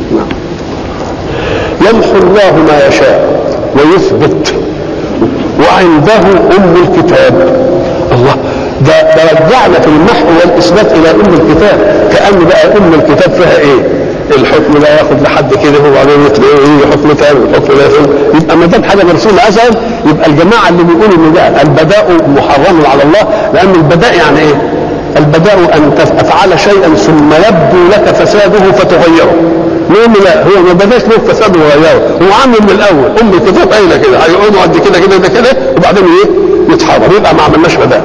يمحو الله ما يشاء ويثبت وعنده ام الكتاب الله ده ده رجعنا في المحو والاثبات الى ام الكتاب كان بقى ام الكتاب فيها ايه؟ الحكم لا ياخذ لحد كده وبعدين ايه حكم ثاني الحكم لا ياخذ يبقى ما دام حاجه مرسومه ازل يبقى الجماعه اللي بيقولوا ان ده البداء محرم على الله لان البداء يعني ايه؟ البداء ان تفعل شيئا ثم يبدو لك فساده فتغيره نقول لا هو ما بداش له فساد وغيره هو عامل من الاول ام الكتاب قايله كده هيقعدوا قد كده كده كده كده وبعدين ايه؟ يتحرر يبقى ما عملناش بداء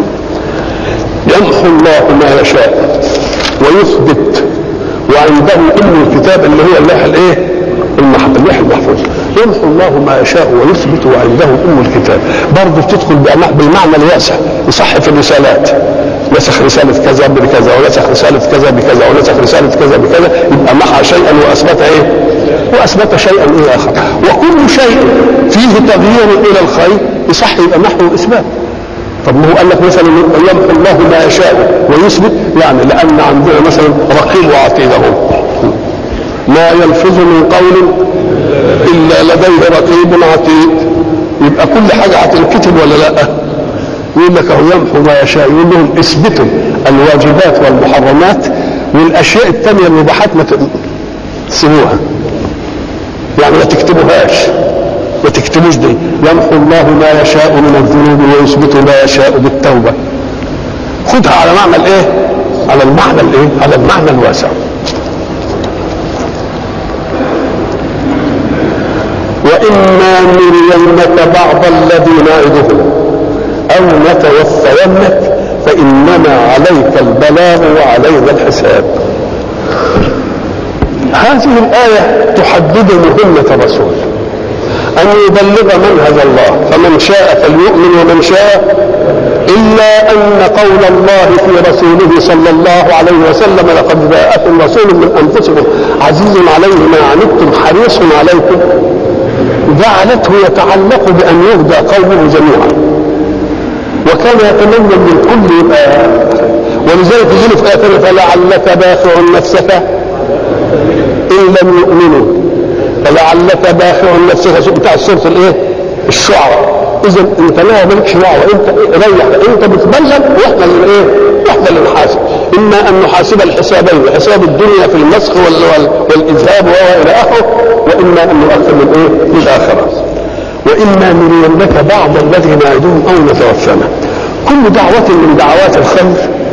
يمحو الله ما يشاء ويثبت وعنده ام الكتاب اللي هو اللوح الايه؟ اللوح المحفوظ يمحو الله ما يشاء ويثبت وعنده ام الكتاب برضه بتدخل بالمعنى الواسع يصح في الرسالات نسخ رسالة كذا بكذا ونسخ رسالة كذا بكذا ونسخ رسالة كذا بكذا يبقى محى شيئا وأثبت إيه؟ وأثبت شيئا إيه آخر وكل شيء فيه تغيير إلى الخير يصح يبقى محو إثبات طب ما هو قال لك مثلا يمحو الله ما يشاء ويثبت يعني لان عندنا مثلا رقيب وعتيد اهو ما يلفظ من قول الا لديه رقيب عتيد يبقى كل حاجه هتنكتب ولا لا؟ يقول لك اهو يمحو ما يشاء يقول لهم اثبتوا الواجبات والمحرمات والاشياء الثانيه المباحات ما تسيبوها يعني ما تكتبوهاش ما تكتبوش دي يمحو الله ما يشاء من الذنوب ويثبت ما يشاء بالتوبه خدها على معنى الايه على المعنى الايه على المعنى الواسع واما نرينك بعض الذي نعدهم او نتوفينك فانما عليك البلاغ وعلينا الحساب هذه الايه تحدد مهمه الرسول أن يبلغ منهج الله فمن شاء فليؤمن ومن شاء إلا أن قول الله في رسوله صلى الله عليه وسلم لقد جاءكم رسول من أنفسكم عزيز عليه ما عنتم حريص عليكم جعلته يتعلق بأن يهدى قومه جميعا وكان يتمنى من الكل يبقى ولذلك يقول في آخر فلعلك باخع نفسك إن لم يؤمنوا فلعلك باخع نفسك بتاع سورة الإيه؟ الشعراء اذا انت لا مالكش دعوه انت ريح انت بتبلغ واحنا اللي ايه؟ واحنا اللي نحاسب اما ان نحاسب الحسابين حساب الدنيا في المسخ والاذهاب والى اخره واما ان نؤخر من ايه؟ للاخره واما نرينك بعض الذي نعدهم او نتوفانا كل دعوه من دعوات الخير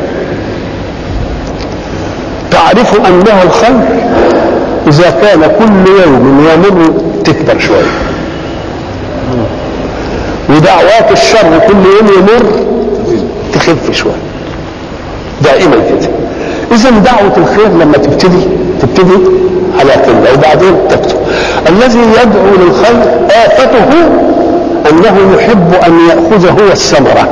تعرف انها الخير اذا كان كل يوم يمر تكبر شويه ودعوات الشر كل يوم يمر تخف شويه دائما كده اذا دعوه الخير لما تبتدي تبتدي على قله وبعدين تكتب الذي يدعو للخير آفته أنه يحب أن يأخذ هو الثمرة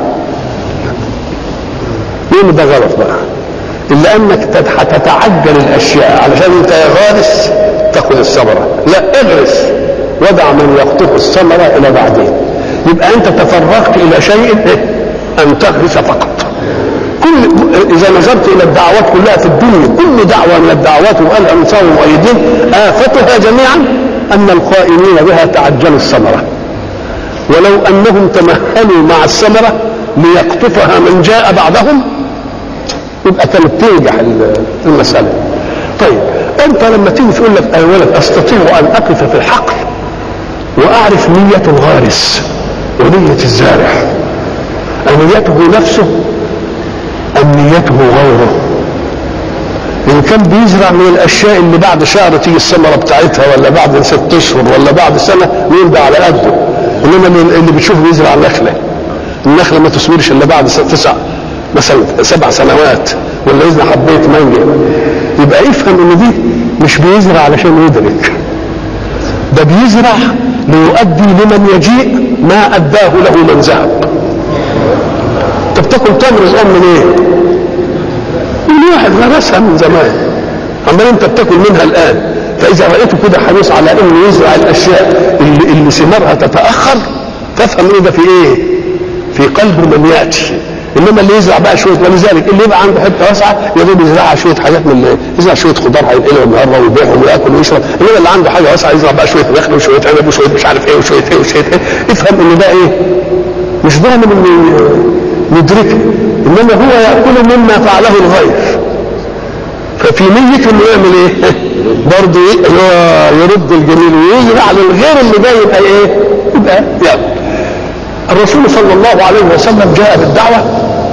يقول ده غلط بقى إلا أنك هتتعجل الأشياء علشان أنت يا غارس تأخذ الثمرة لا اغرس ودع من يقطف الثمرة إلى بعدين يبقى أنت تفرغت إلى شيء أن تغرس فقط كل اذا نظرت الى الدعوات كلها في الدنيا كل دعوه من الدعوات والانصار والمؤيدين افتها جميعا ان القائمين بها تعجلوا الثمره ولو انهم تمهلوا مع الثمره ليقطفها من جاء بعدهم يبقى كانت تنجح المساله طيب انت لما تيجي تقول لك يا ولد استطيع ان اقف في الحقل واعرف نيه الغارس ونيه الزارع نيته نفسه أم نيته غيره إن كان بيزرع من الأشياء اللي بعد شهر تيجي الثمرة بتاعتها ولا بعد ست أشهر ولا بعد سنة مين ده على قده إنما اللي بتشوف بيزرع نخلة النخلة ما تثمرش إلا بعد تسع مثلا سبع سنوات ولا يزرع حبية مانجا يبقى يفهم إن دي مش بيزرع علشان يدرك ده بيزرع ليؤدي لمن يجيء ما أداه له من ذهب انت بتاكل تمر الان من ايه؟ من واحد غرسها من زمان عمال انت بتاكل منها الان فاذا رايته كده حريص على انه يزرع الاشياء اللي, اللي ثمارها تتاخر تفهم ايه ده في ايه؟ في قلب من ياتي انما اللي يزرع بقى شويه ولذلك اللي يبقى عنده حته واسعه يا دوب يزرعها شويه حاجات من يزرع شويه خضار هينقلهم النهارده ويبيعهم وياكل ويشرب انما اللي عنده حاجه واسعه يزرع بقى شويه نخل وشويه عنب وشويه مش عارف ايه وشويه ايه وشويه ايه افهم ان ده ايه؟ مش ضامن انه يدركه انما هو ياكل مما فعله الغير ففي نيته انه يعمل ايه؟ برضه يرد الجميل ويزرع للغير اللي جاي يبقى ايه؟ يبقى ياكل الرسول صلى الله عليه وسلم جاء بالدعوه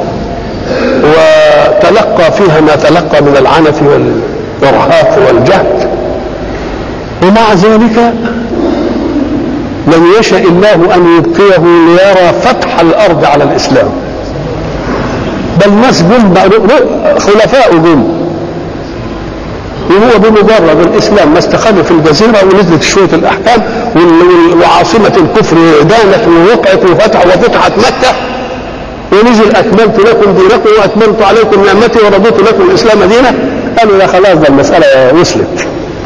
وتلقى فيها ما تلقى من العنف والارهاق والجهل ومع ذلك لم يشأ الله أن يبقيه ليرى فتح الأرض على الإسلام بل ناس جم خلفاء جم وهو بمجرد الاسلام ما استقر في الجزيره ونزلت شويه الاحكام وعاصمه الكفر دانت ووقعت وفتح وفتحت مكه ونزل اكملت لكم دينكم واتممت عليكم نعمتي ورضيت لكم الاسلام دينا قالوا يا خلاص ده المساله وصلت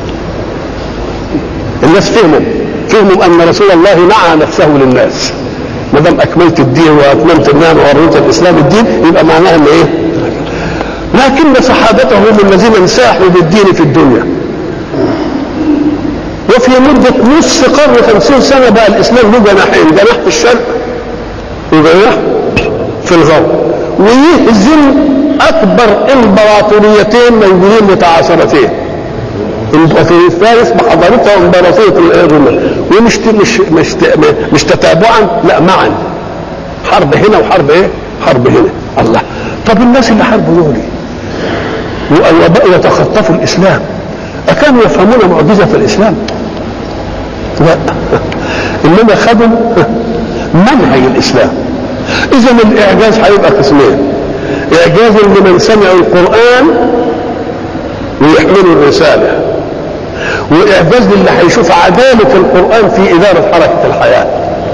الناس فهموا فهموا ان رسول الله نعى نفسه للناس ما دام اكملت الدين واتممت النعمه ورضيت الاسلام الدين يبقى معناها ان ايه؟ لكن صحابته هم الذين انساحوا بالدين في الدنيا وفي مدة نصف قرن خمسين سنة بقى الإسلام له جناحين جناح في الشرق وجناح في الغرب ويهزم أكبر إمبراطوريتين موجودين متعاصرتين في فارس بحضارتها امبراطورية الرومان ومش مش مش مش تتابعا لا معا حرب هنا وحرب ايه؟ حرب هنا الله طب الناس اللي حاربوا دول وبقوا يتخطفوا الاسلام اكانوا يفهمون معجزه الاسلام؟ لا انما خدوا منهج الاسلام اذا الاعجاز هيبقى قسمين اعجاز لمن سمع القران ويحملوا الرساله واعجاز اللي هيشوف عداله القران في اداره حركه الحياه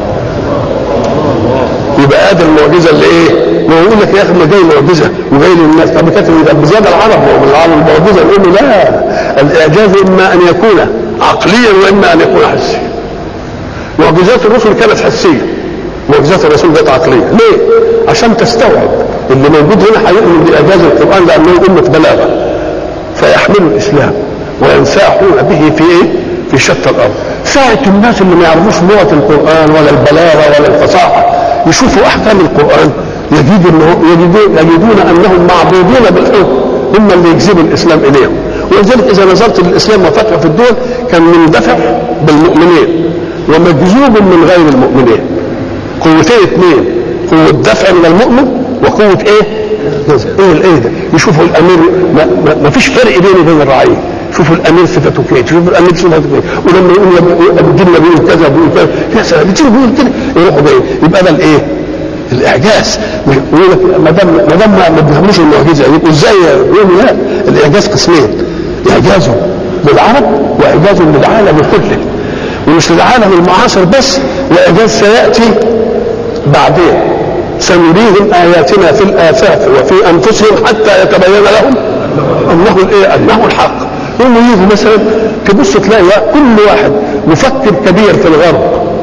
يبقى ادي المعجزه اللي ايه؟ ما هو يقول لك يا اخي ما جاي معجزه وجاي للناس طب كاتب بزياده العرب هو بالعرب المعجزه نقول له لا الاعجاز اما ان يكون عقليا واما ان يكون حسيا معجزات الرسل كانت حسيه معجزات الرسول كانت عقليه ليه؟ عشان تستوعب اللي موجود هنا هيؤمن باعجاز القران لانه امه بلاغه فيحملوا الاسلام وينساحون به في ايه؟ في شتى الارض ساعة الناس اللي ما يعرفوش لغة القرآن ولا البلاغة ولا الفصاحة يشوفوا أحكام القرآن يجدوا إنه يجدون, يجدون أنهم معبودين بالحكم هم اللي يجذبوا الإسلام إليهم ولذلك إذا نظرت للإسلام وفتح في الدول كان مندفع بالمؤمنين ومجذوب من غير المؤمنين قوتين اثنين قوة دفع من المؤمن وقوة ايه؟ ايه الايه ده؟ يشوفوا الامير ما, ما, ما فيش فرق بينه وبين الرعيه شوفوا الامير صفته كده شوفوا الامير صفته كده ولما يقول ابو الجنه بيقول كذا بيقول كذا يا سلام بتيجي بيقول كده يروحوا جايين يبقى ده الايه؟ الاعجاز يقول لك ما دام ما دام ما بيفهموش المعجزه يبقوا ازاي يقولوا لا الاعجاز قسمين اعجاز للعرب واعجاز للعالم كله ومش للعالم المعاصر بس واعجاز سياتي بعدين سنريهم اياتنا في الافاق وفي انفسهم حتى يتبين لهم انه الايه انه الحق هم يجوا مثلا تبص تلاقي كل واحد مفكر كبير في الغرب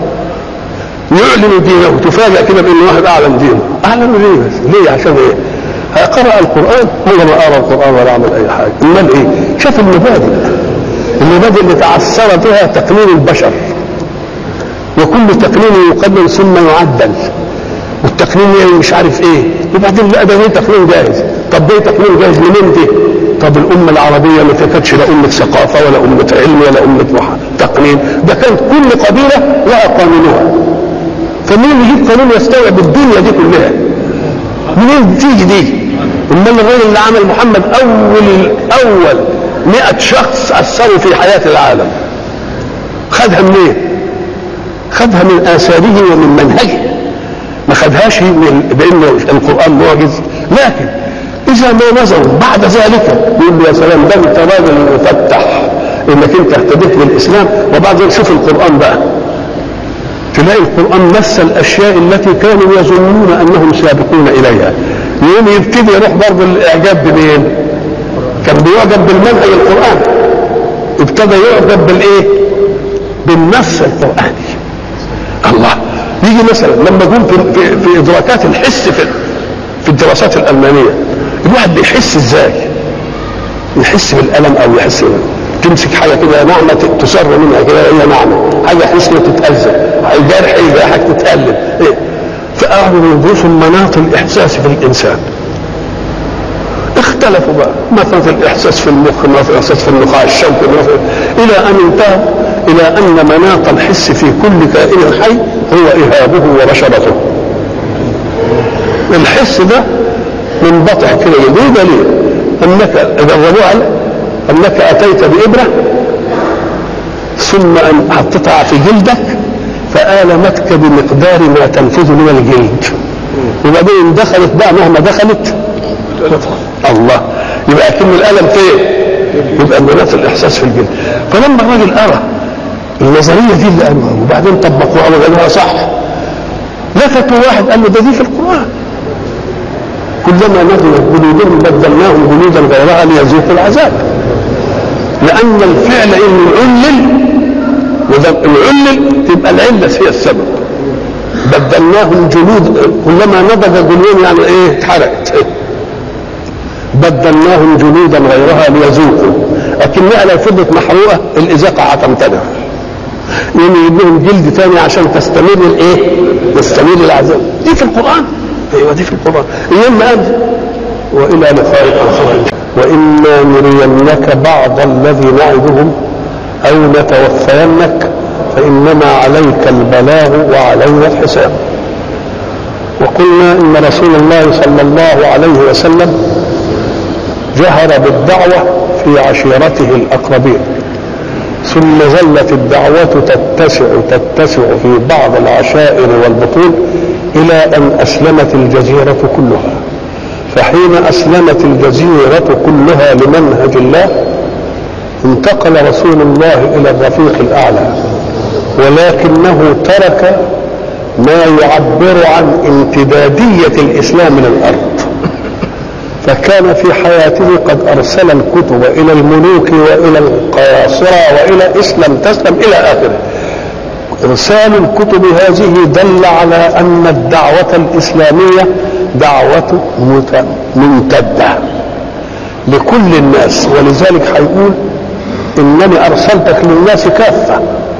يعلن دينه تفاجأ كده بان واحد اعلن دينه اعلن ليه بس ليه عشان ايه قرأ القرآن هو ما قرأ القرآن ولا عمل أي حاجة أمال إيه؟ شاف المبادئ المبادئ اللي تعثر بها تقنين البشر وكل تقنين يقدم ثم يعدل والتقنين يعني مش عارف ايه وبعدين لا ده تقنين جاهز طب ده تقنين جاهز منين دي طب الأمة العربية ما كانتش لا أمة ثقافة ولا أمة علم ولا أمة تقنين ده كانت كل قبيلة لها قانونها فمين يجيب قانون يستوعب الدنيا دي كلها منين تيجي دي امال الراجل اللي عمل محمد اول اول 100 شخص اثروا في حياه العالم خدها منين؟ خدها من اثاره ومن منهجه ما خدهاش من بان القران معجز لكن اذا ما نظروا بعد ذلك يقول يا سلام ده انت راجل مفتح انك انت اهتديت بالاسلام وبعد ذلك شوف القران بقى تلاقي القرآن مس الأشياء التي كانوا يظنون أنهم سابقون إليها يوم يبتدي يروح برضه الإعجاب بمين؟ كان بيعجب بالمنهج القرآني ابتدى يعجب بالإيه؟ بالنص القرآني الله يجي مثلا لما جم في, في, في إدراكات الحس في في الدراسات الألمانية الواحد بيحس إزاي؟ يحس بالألم أو يحس تمسك حاجه كده نعمه تسر منها كده هي نعمه حاجه حسنه تتاذى الجرح يجرحك تتالم ايه فقعدوا يدرسوا مناط الاحساس في الانسان اختلفوا بقى مثلا الاحساس في المخ مثلا الاحساس في النخاع الشوكي مثلا الى ان انتهوا الى ان مناط الحس في كل كائن حي هو اهابه وبشرته الحس ده منبطح كده ليه دليل انك جربوه انك اتيت بابره ثم ان حطيتها في جلدك فآلمتك بمقدار ما تنفذ من الجلد وبعدين دخلت بقى مهما دخلت الله يبقى كم الالم فين؟ يبقى مناط الاحساس في الجلد فلما الراجل ارى النظريه دي اللي قالوها وبعدين طبقوها وقالوها صح لفتوا واحد قال له ده دي في القران كلما نضجت جلودهم بدلناهم جلودا غيرها ليذوقوا العذاب لأن الفعل إنه علل وإذا العلل تبقى العلة هي السبب بدلناهم جلود كلما نضج جلود يعني إيه اتحرقت بدلناهم جلودا غيرها ليذوقوا لكنها لو فضلت محروقة الإذاقة هتمتنع يوم يجيب لهم جلد ثاني عشان تستمر الايه؟ تستمر العذاب دي في القرآن ايوه دي في القرآن يوم قال والى لقاء اخر واما نرينك بعض الذي نعدهم او نتوفينك فانما عليك البلاغ وعلينا الحساب وقلنا ان رسول الله صلى الله عليه وسلم جهر بالدعوه في عشيرته الاقربين ثم ظلت الدعوة تتسع تتسع في بعض العشائر والبطون إلى أن أسلمت الجزيرة كلها فحين أسلمت الجزيرة كلها لمنهج الله انتقل رسول الله إلى الرفيق الأعلى ولكنه ترك ما يعبر عن امتدادية الإسلام من الأرض فكان في حياته قد أرسل الكتب إلى الملوك وإلى القياصرة وإلى اسلم تسلم إلى آخره إرسال الكتب هذه دل على أن الدعوة الإسلامية دعوة ممتدة لكل الناس ولذلك هيقول إنني أرسلتك للناس كافة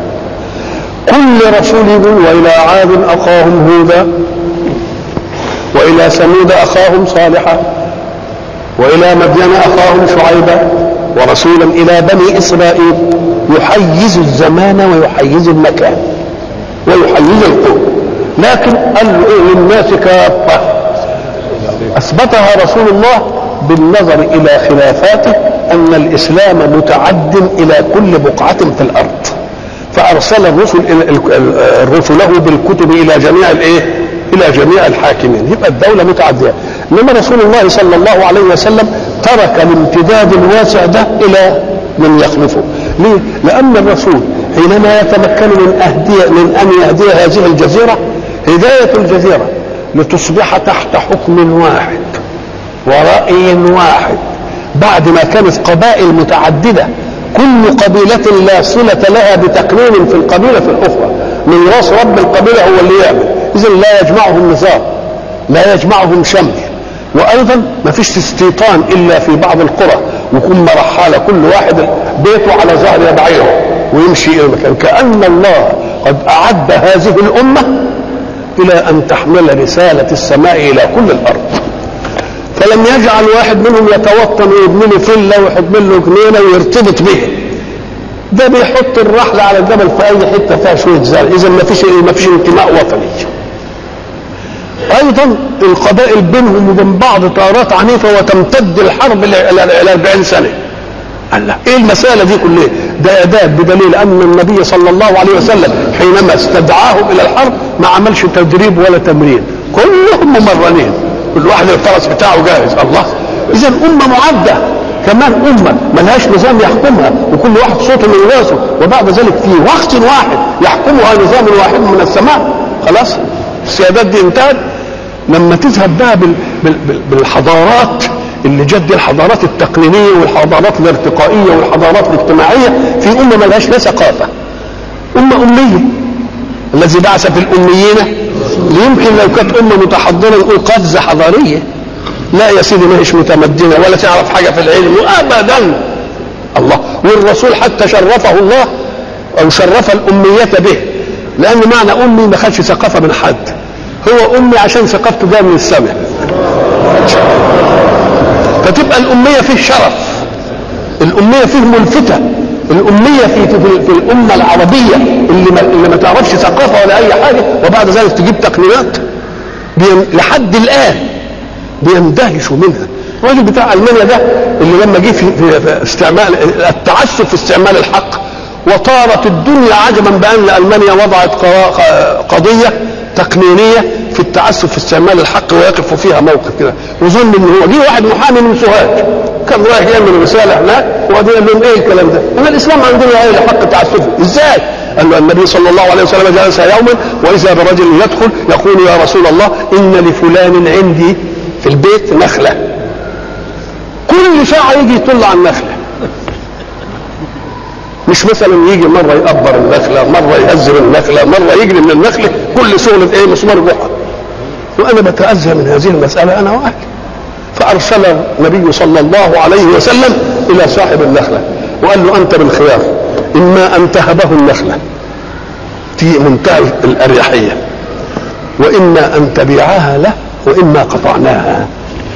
كل رسول يقول وإلى عاد أخاهم هودا وإلى ثمود أخاهم صالحا وإلى مدين أخاهم شعيبا ورسولا إلى بني إسرائيل يحيز الزمان ويحيز المكان ويحيز القوم لكن قال له إيه للناس كافة أثبتها رسول الله بالنظر إلى خلافاته أن الإسلام متعد إلى كل بقعة في الأرض فأرسل الرسل رسله بالكتب إلى جميع الإيه؟ إلى جميع الحاكمين يبقى الدولة متعدية إنما رسول الله صلى الله عليه وسلم ترك الامتداد الواسع ده إلى من يخلفه ليه؟ لأن الرسول حينما يتمكن من أهدية من أن يهدي هذه الجزيرة هداية الجزيرة لتصبح تحت حكم واحد ورأي واحد بعد ما كانت قبائل متعددة كل قبيلة لا صلة لها بتقنين في القبيلة في الأخرى من راس رب القبيلة هو اللي يعمل إذا لا يجمعهم نظام لا يجمعهم شمل وأيضا ما فيش استيطان إلا في بعض القرى ويكون مرحالة كل واحد بيته على ظهر بعيره ويمشي إلى المكان كأن الله قد أعد هذه الأمة إلى أن تحمل رسالة السماء إلى كل الأرض فلم يجعل واحد منهم يتوطن ويبني له فيلا ويحط له جنينه ويرتبط به ده بيحط الرحله على الجبل في اي حته فيها شويه زرع اذا ما فيش ما فيش انتماء وطني ايضا القبائل بينهم وبين بعض طارات عنيفه وتمتد الحرب الى 40 سنه قال لا ايه المساله دي كلها ده اداه بدليل ان النبي صلى الله عليه وسلم حينما استدعاهم الى الحرب ما عملش تدريب ولا تمرين كلهم ممرنين كل واحد الفرس بتاعه جاهز الله اذا امه معده كمان امه ملهاش نظام يحكمها وكل واحد صوته من راسه وبعد ذلك في وقت واحد يحكمها نظام واحد من السماء خلاص السيادات دي انتهت لما تذهب بقى بالحضارات اللي جد الحضارات التقليديه والحضارات الارتقائيه والحضارات الاجتماعيه في امه ملهاش لا ثقافه امه اميه الذي بعث في الاميين يمكن لو كانت امه متحضره نقول قفزه حضاريه لا يا سيدي ما هيش متمدنه ولا تعرف حاجه في العلم ابدا الله والرسول حتى شرفه الله او شرف الاميه به لان معنى امي ما خدش ثقافه من حد هو امي عشان ثقافته جايه من السماء فتبقى الاميه فيه شرف الاميه فيه ملفته الأمية في في, في الأمة العربية اللي ما, اللي ما تعرفش ثقافة ولا أي حاجة وبعد ذلك تجيب تقنيات لحد الآن بيندهشوا منها الراجل بتاع ألمانيا ده اللي لما جه في, في, في استعمال التعسف في استعمال الحق وطارت الدنيا عجبا بأن ألمانيا وضعت قضية تقنينية في التعسف في استعمال الحق ويقف فيها موقف كده وظن ان هو جه واحد محامي من سوهاج كان رايح يعمل رساله هناك وبعدين قال لهم ايه الكلام ده؟ ان الاسلام عندنا ايه حق تعسفه ازاي؟ قال له النبي صلى الله عليه وسلم جلس يوما واذا برجل يدخل يقول يا رسول الله ان لفلان عندي في البيت نخله كل ساعه يجي يطل على النخله مش مثلا يجي مره يقبر النخله مره يهزم النخله مره يجري من النخله كل شغل ايه مسمار جحا وانا بتاذى من هذه المساله انا واهلي فارسل النبي صلى الله عليه وسلم الى صاحب النخله وقال له انت بالخيار اما ان تهبه النخله في منتهى الاريحيه واما ان تبيعها له واما قطعناها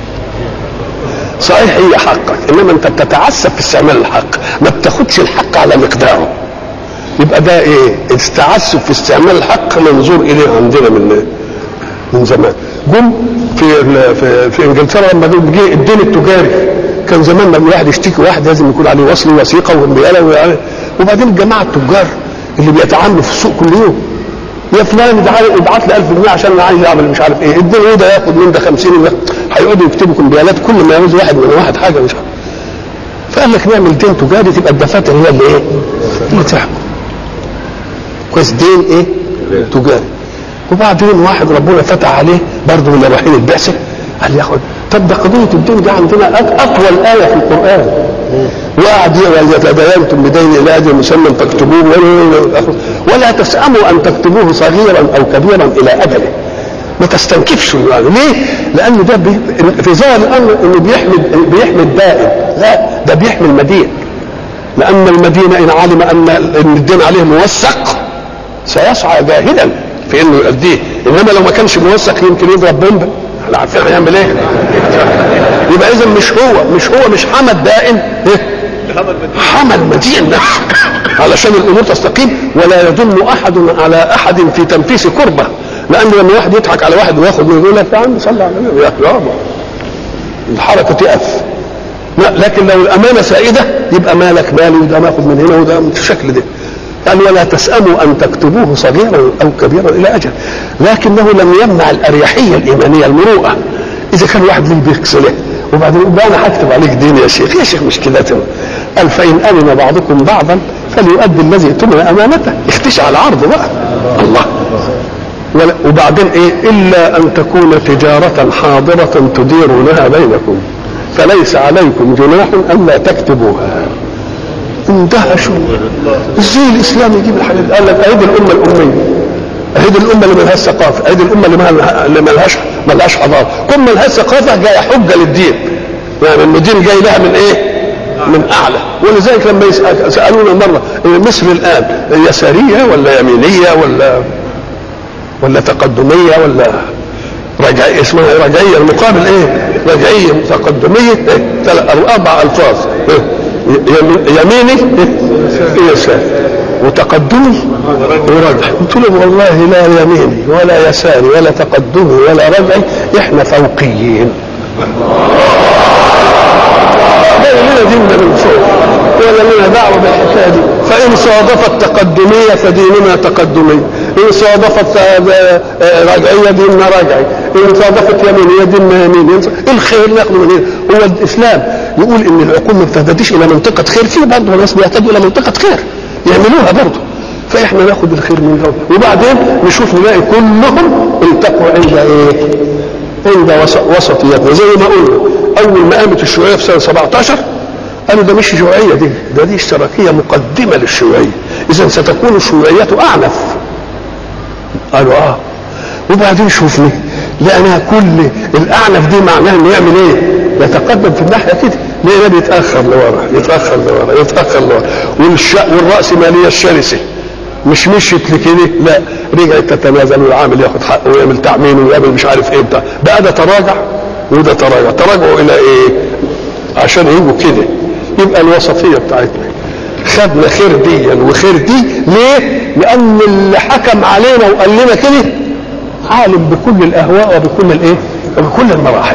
صحيح هي حقك انما انت بتتعسف في استعمال الحق ما بتاخدش الحق على مقداره يبقى ده ايه التعسف في استعمال الحق منظور اليه عندنا من من زمان جم في في, في انجلترا لما جه الدين التجاري كان زمان لما الواحد يشتكي واحد لازم يكون عليه وصل وثيقه وانبياله وبعدين الجماعه التجار اللي بيتعاملوا في السوق كل يوم يا فلان ابعت لي 1000 جنيه عشان انا عايز اعمل مش عارف ايه اديله ده ياخد من ده 50 هيقعدوا يكتبوا كمبيالات كل ما يعوز واحد من واحد حاجه مش عارف فقال لك نعمل دين تجاري تبقى الدفاتر هي اللي ايه؟ اللي تحكم كويس دين ايه؟ تجاري وبعدين واحد ربنا فتح عليه برضه من رايحين البعثه قال ياخد طب ده قضيه الدين دي عندنا أط- اطول ايه في القران وقعد يقول يتداينتم بدين الى اجل مسمى فاكتبوه ولا- ولا تسأموا ان تكتبوه صغيرا او كبيرا الى اجله ما تستنكفش يعني ليه؟ لان ده بي في ظاهر الامر انه بيحمي بيحمي الدائن لا ده بيحمي المدين لان المدين ان علم ان ان الدين عليه موثق سيسعى جاهدا في انه يؤديه انما لو ما كانش موثق يمكن يضرب بومبا احنا عارفين هيعمل ايه يبقى اذا مش هو مش هو مش حمى الدائن إيه؟ حمى المدين نفسه علشان الامور تستقيم ولا يظن احد على احد في تنفيس كربه لان لما واحد يضحك على واحد وياخد منه يقول لك يا عم صلي على النبي يا يابا الحركه تقف لا لكن لو الامانه سائده يبقى مالك مالي وده ماخد من هنا وده بالشكل ده قال ولا تسأموا أن تكتبوه صغيرا أو كبيرا إلى أجل لكنه لم يمنع الأريحية الإيمانية المروءة إذا كان واحد ليه بيكسله وبعدين يقول أنا هكتب عليك دين يا شيخ يا شيخ مش كده تبقى. قال فإن أمن بعضكم بعضا فليؤدي الذي اؤتمن أمانته اختشى على العرض بقى الله ولا- وبعدين ايه الا ان تكون تجاره حاضره تديرونها بينكم فليس عليكم جناح الا تكتبوها اندهشوا ازاي الاسلام يجيب الحاجات دي؟ قال لك اهي دي الامه الاميه اهي دي الامه اللي ملهاش ثقافه اهي دي الامه اللي مالها- اللي ملهاش ملهاش حضاره كل ملهاش ثقافه جايه حجه للدين يعني ان الدين جاي لها من ايه؟ من اعلى ولذلك لما يسأل- سالونا مره مصر الان يساريه ولا يمينيه ولا ولا تقدميه ولا رجعية اسمها رجعية المقابل ايه؟ رجعية تقدمية إيه؟ ثلاث أو أربع ألفاظ إيه؟ يم- يميني إيه؟ يساري وتقدمي ورجعي قلت لهم والله لا يميني ولا يساري ولا تقدمي ولا رجعي احنا فوقيين لا لنا ديننا من فوق ولا لنا دعوه بالحكايه دي فان صادفت تقدميه فديننا تقدمي ان صادفت آه، آه، رجعيه ديننا رجعي ان صادفت يمينيه ديننا يميني إن- الخير ناخده من هنا هو الاسلام يقول ان العقول ما بتهتديش الى منطقه خير في برضه ناس بيهتدوا الى منطقه خير يعملوها برضه فاحنا ناخد الخير من دول وبعدين نشوف نلاقي كلهم التقوا عند ايه؟ عند وس- وسطيتنا زي ما قلنا اول ما قامت الشيوعيه في سنه 17 قالوا ده مش شيوعيه دي ده دي اشتراكيه مقدمه للشيوعيه اذا ستكون الشيوعيه اعنف قالوا اه وبعدين شوفني لقينا كل الاعنف دي معناها انه يعمل ايه؟ يتقدم في الناحيه كده لقينا بيتاخر لورا يتاخر لورا يتاخر لورا والش... والراسماليه الشرسه مش مشيت لكده لا رجعت تتنازل والعامل ياخد حقه ويعمل تعمين ويعمل مش عارف ايه بتاع بقى ده تراجع وده تراجع تراجعوا الى ايه؟ عشان يجوا كده يبقى الوسطيه بتاعتنا خدنا خير ديا وخير دي ليه؟ لان اللي حكم علينا وقال لنا كده عالم بكل الاهواء وبكل الايه؟ وبكل المراحل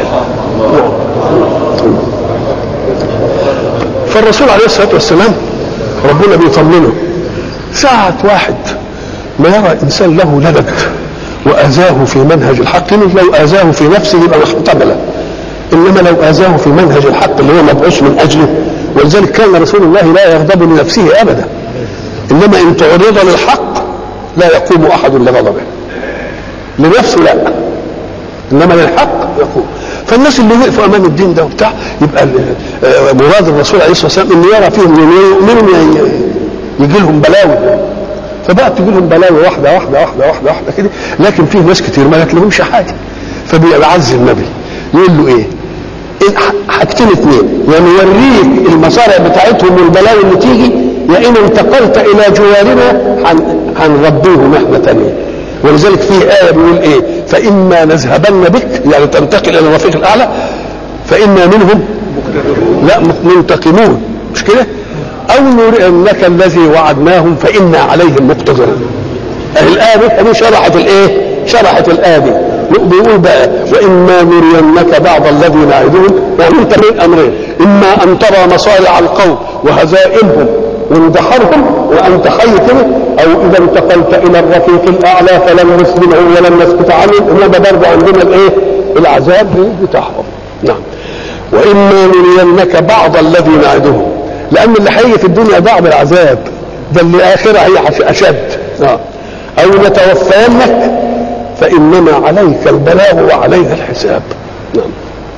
فالرسول عليه الصلاه والسلام ربنا بيطمنه ساعة واحد ما يرى انسان له لبد واذاه في منهج الحق لو اذاه في نفسه يبقى محتملا انما لو اذاه في منهج الحق اللي هو مبعوث من اجله ولذلك كان رسول الله لا يغضب لنفسه ابدا انما ان تعرض للحق لا يقوم احد لغضبه لنفسه لا انما للحق يقوم فالناس اللي وقفوا امام الدين ده وبتاع يبقى ال- آه، مراد الرسول عليه الصلاه والسلام انه يرى فيهم ان يؤمنوا يجي لهم بلاوي فبقت تجي لهم بلاوي واحده واحده واحده واحده واحده كده لكن في ناس كتير ما جاتلهمش حاجه فبيعز النبي يقول له ايه؟ إيه ح- حاجتين اثنين يا يعني نوريك المصارع بتاعتهم والبلاوي اللي تيجي يا ان انتقلت الى جوارنا هن- هنربيهم احنا تاني ولذلك في آية بيقول إيه فإما نذهبن بك يعني تنتقل إلى الرفيق الأعلى فإنا منهم لا منتقمون مش كده أو نرئنك الذي وعدناهم فإنا عليهم مقتدرون أهي الآية دي شرحت الإيه شرحت الآية دي بيقول بقى وإما نرينك بعض الذي نعدهم يعني أنت من أمرين إما أن ترى مصارع القوم وهزائمهم واندحرهم وانت حي كده او اذا انتقلت الى الرفيق الاعلى فلن نسلمه ولن نسكت عنه انما برضه عندنا الايه؟ العذاب بتاعهم نعم واما نرينك بعض الذي نعدهم لان اللي هيجي في الدنيا ضاع بالعذاب ده اللي اخرها هي اشد آه. او نتوفينك فانما عليك البلاغ وعلينا الحساب نعم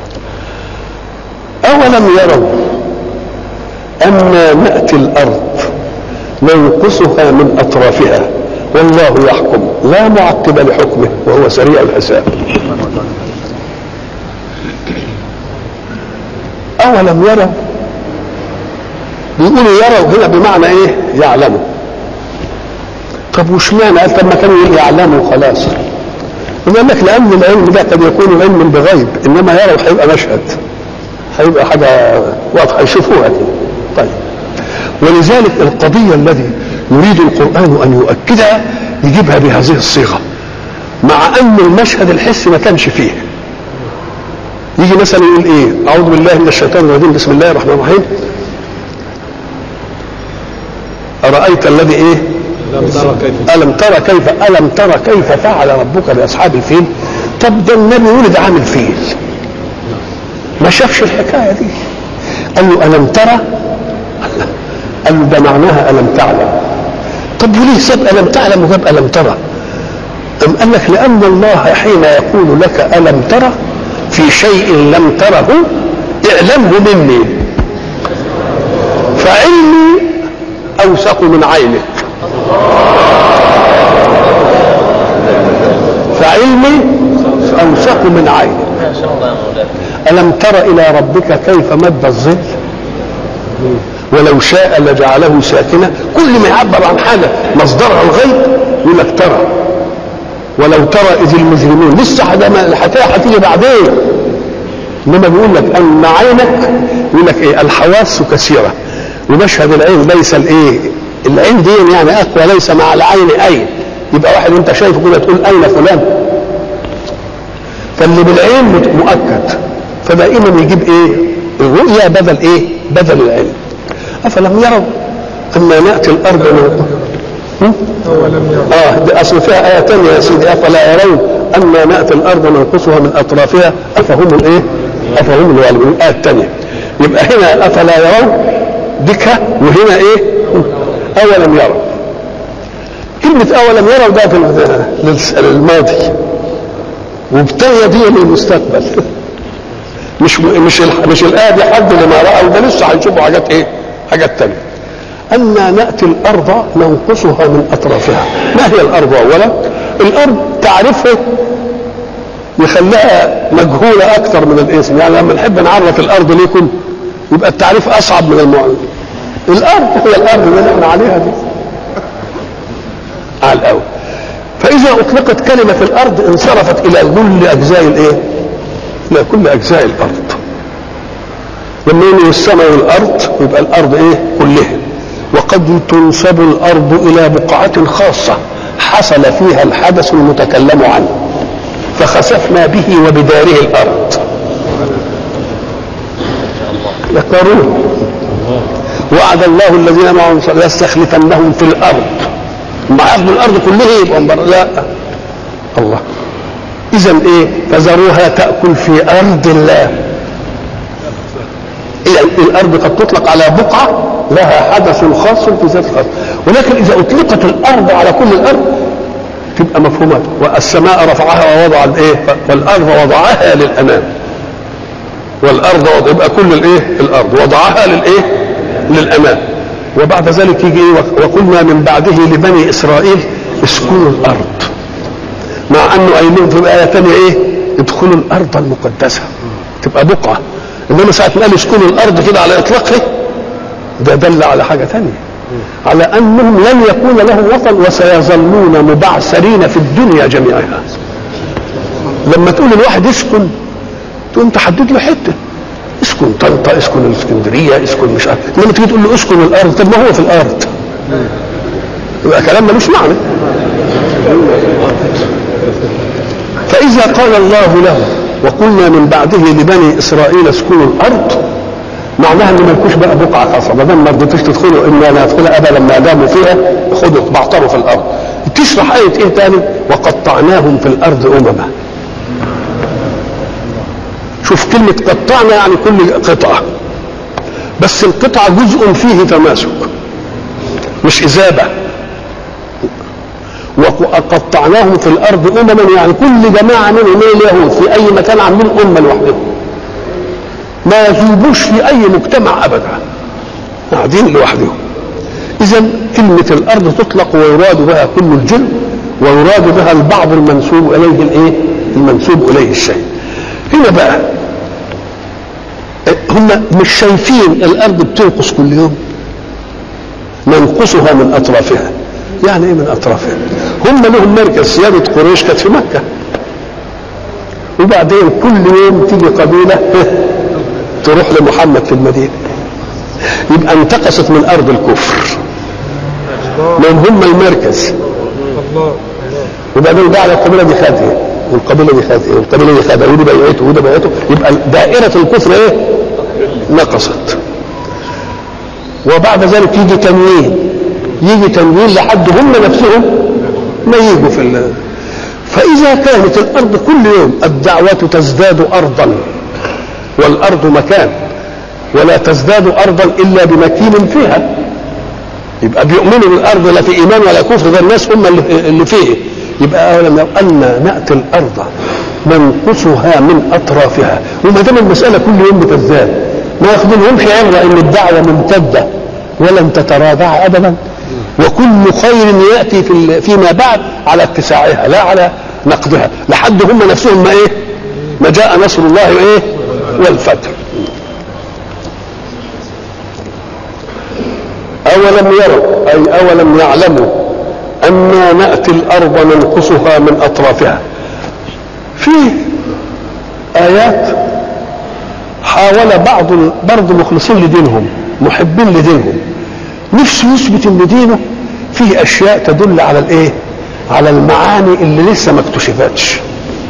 اولم يروا انا ناتي الارض ننقصها من اطرافها والله يحكم لا معقب لحكمه وهو سريع الحساب اولم يروا بيقولوا يروا هنا بمعنى ايه يعلموا طب وش معنى قال طب ما كانوا يعلموا خلاص يقول لك لان العلم ده قد يكون علم بغيب انما يروا هيبقى مشهد هيبقى حاجه واضحه يشوفوها كده طيب ولذلك القضيه الذي يريد القران ان يؤكدها يجيبها بهذه الصيغه مع ان المشهد الحسي ما كانش فيه يجي مثلا يقول ايه اعوذ بالله من الشيطان الرجيم بسم الله الرحمن الرحيم ارايت الذي ايه لم ترى كيف الم ترى كيف الم ترى كيف فعل ربك باصحاب الفيل طب ده النبي ولد عامل فيل ما شافش الحكايه دي قال له الم ترى قال له ده معناها الم تعلم طب وليه ساب الم تعلم وجاب الم ترى أم قال لك لأن الله حين يقول لك ألم ترى في شيء لم تره اعلمه مني فعلمي أوثق من عينك فعلمي أوثق من عينك ألم تر إلى ربك كيف مد الظل ولو شاء لجعله ساكنا كل ما يعبر عن حاجة مصدرها الغيب يقول لك ترى ولو ترى إذ المجرمون لسه ده ما- الحكاية هتيجي بعدين انما بيقول لك ان عينك يقول لك ايه الحواس كثيره ومشهد العين ليس الايه العين دي يعني اقوى ليس مع العين اين يبقى واحد انت شايفه كده تقول اين فلان فاللي بالعين مت- مؤكد فدائما يجيب ايه الرؤيا بدل ايه بدل العلم افلم يروا انا ناتي الارض من هم؟ أولم يرى اه دي اصل فيها ايه ثانيه يا سيدي افلا يرون انا ناتي الارض ننقصها من اطرافها افهم الايه؟ افهم الوالدون الايه الثانيه يبقى هنا افلا يرون ديك وهنا ايه؟ اولم يروا كلمة أولم يروا ده في للس- للماضي وبالتالية دي للمستقبل مش مش ال- مش الآية دي حد لما رأوا ده لسه هيشوفوا حاجات إيه؟ حاجات تانية أن نأتي الأرض ننقصها من أطرافها ما هي الأرض أولا الأرض تعرفها يخليها مجهولة أكثر من الاسم يعني لما نحب نعرف الأرض ليكم يبقى التعريف أصعب من المعرف الأرض هي الأرض اللي احنا عليها دي على الأول فإذا أطلقت كلمة الأرض انصرفت إلى كل أجزاء الإيه؟ إلى كل أجزاء الأرض لما يقولوا السماء والأرض يبقى الأرض إيه؟ كلها وقد تنسب الأرض إلى بقعة خاصة حصل فيها الحدث المتكلم عنه فخسفنا به وبداره الأرض لقارون وعد الله الذين معهم ليستخلفنهم في الأرض ما ياخدوا الأرض كلها يبقى من بره لا الله إذا إيه فذروها تأكل في أرض الله إذا الأرض قد تطلق على بقعة لها حدث خاص في ذات الأرض ولكن إذا أطلقت الأرض على كل الأرض تبقى مفهومات والسماء رفعها ووضع الايه والارض وضعها للامام والارض وضع يبقى كل الايه الارض وضعها للايه للامام وبعد ذلك يجي ايه وقلنا من بعده لبني اسرائيل اسكنوا الارض مع انه قايل لهم في الايه الثانيه ايه ادخلوا الارض المقدسه تبقى بقعه انما ساعه ما قال اسكنوا الارض كده على اطلاقه ده دل على حاجه ثانيه على انهم لن يكون لهم وطن وسيظلون مبعثرين في الدنيا جميعها لما تقول الواحد اسكن تقوم تحدد له حته اسكن طنطا اسكن الاسكندريه اسكن مش عارف انما تيجي تقول له اسكن الارض طب ما هو في الارض يبقى كلام ملوش معنى فاذا قال الله له وقلنا من بعده لبني اسرائيل اسكنوا الارض معناها ان ما يكونش بقى بقعه خاصه ما دام ما رضيتوش تدخلوا الا لا يدخلها ابدا ما داموا فيها خدوا بعطروا في الارض تشرح ايه ايه تاني وقطعناهم في الارض امما شوف كلمه قطعنا يعني كل قطعه بس القطعة جزء فيه تماسك مش إذابة وقطعناهم في الأرض أمما يعني كل جماعة منهم من اليهود في أي مكان عاملين أمة لوحدهم ما يذوبوش في أي مجتمع أبدا قاعدين لوحدهم إذا كلمة الأرض تطلق ويراد بها كل الجن ويراد بها البعض المنسوب إليه الإيه؟ المنسوب إليه الشيء. هنا بقى هم مش شايفين الأرض بتنقص كل يوم ننقصها من أطرافها يعني إيه من أطرافها؟ هم لهم مركز سيادة قريش كانت في مكة وبعدين كل يوم تيجي قبيلة تروح لمحمد في المدينة يبقى انتقصت من أرض الكفر لأن هم المركز الله وبعدين ده على القبيله دي خدها إيه؟ والقبيله دي خدها إيه؟ والقبيله دي خدها ودي بيعته وده بيعته يبقى دائره الكفر ايه؟ نقصت وبعد ذلك يجي تنوين يجي تنوين لحد هم نفسهم ما يجوا في ال- فإذا كانت الأرض كل يوم الدعوة تزداد أرضا والأرض مكان ولا تزداد أرضا إلا بمكين فيها يبقى بيؤمنوا بالارض لا في ايمان ولا كفر ده الناس هم اللي, اللي فيه يبقى اولا لو ان ناتي الارض ننقصها من اطرافها وما دام المساله كل يوم بتزداد ما ياخذلهمش عبره ان الدعوه ممتده ولن تتراجع ابدا وكل خير ياتي في ال- فيما بعد على اتساعها لا على نقدها لحد هم نفسهم ما ايه ما جاء نصر الله وايه والفتح أولم يروا أي أولم يعلموا أنا نأتي الأرض ننقصها من أطرافها في آيات حاول بعض برضه مخلصين لدينهم محبين لدينهم نفسه يثبت ان دينه فيه اشياء تدل على الايه على المعاني اللي لسه ما اكتشفتش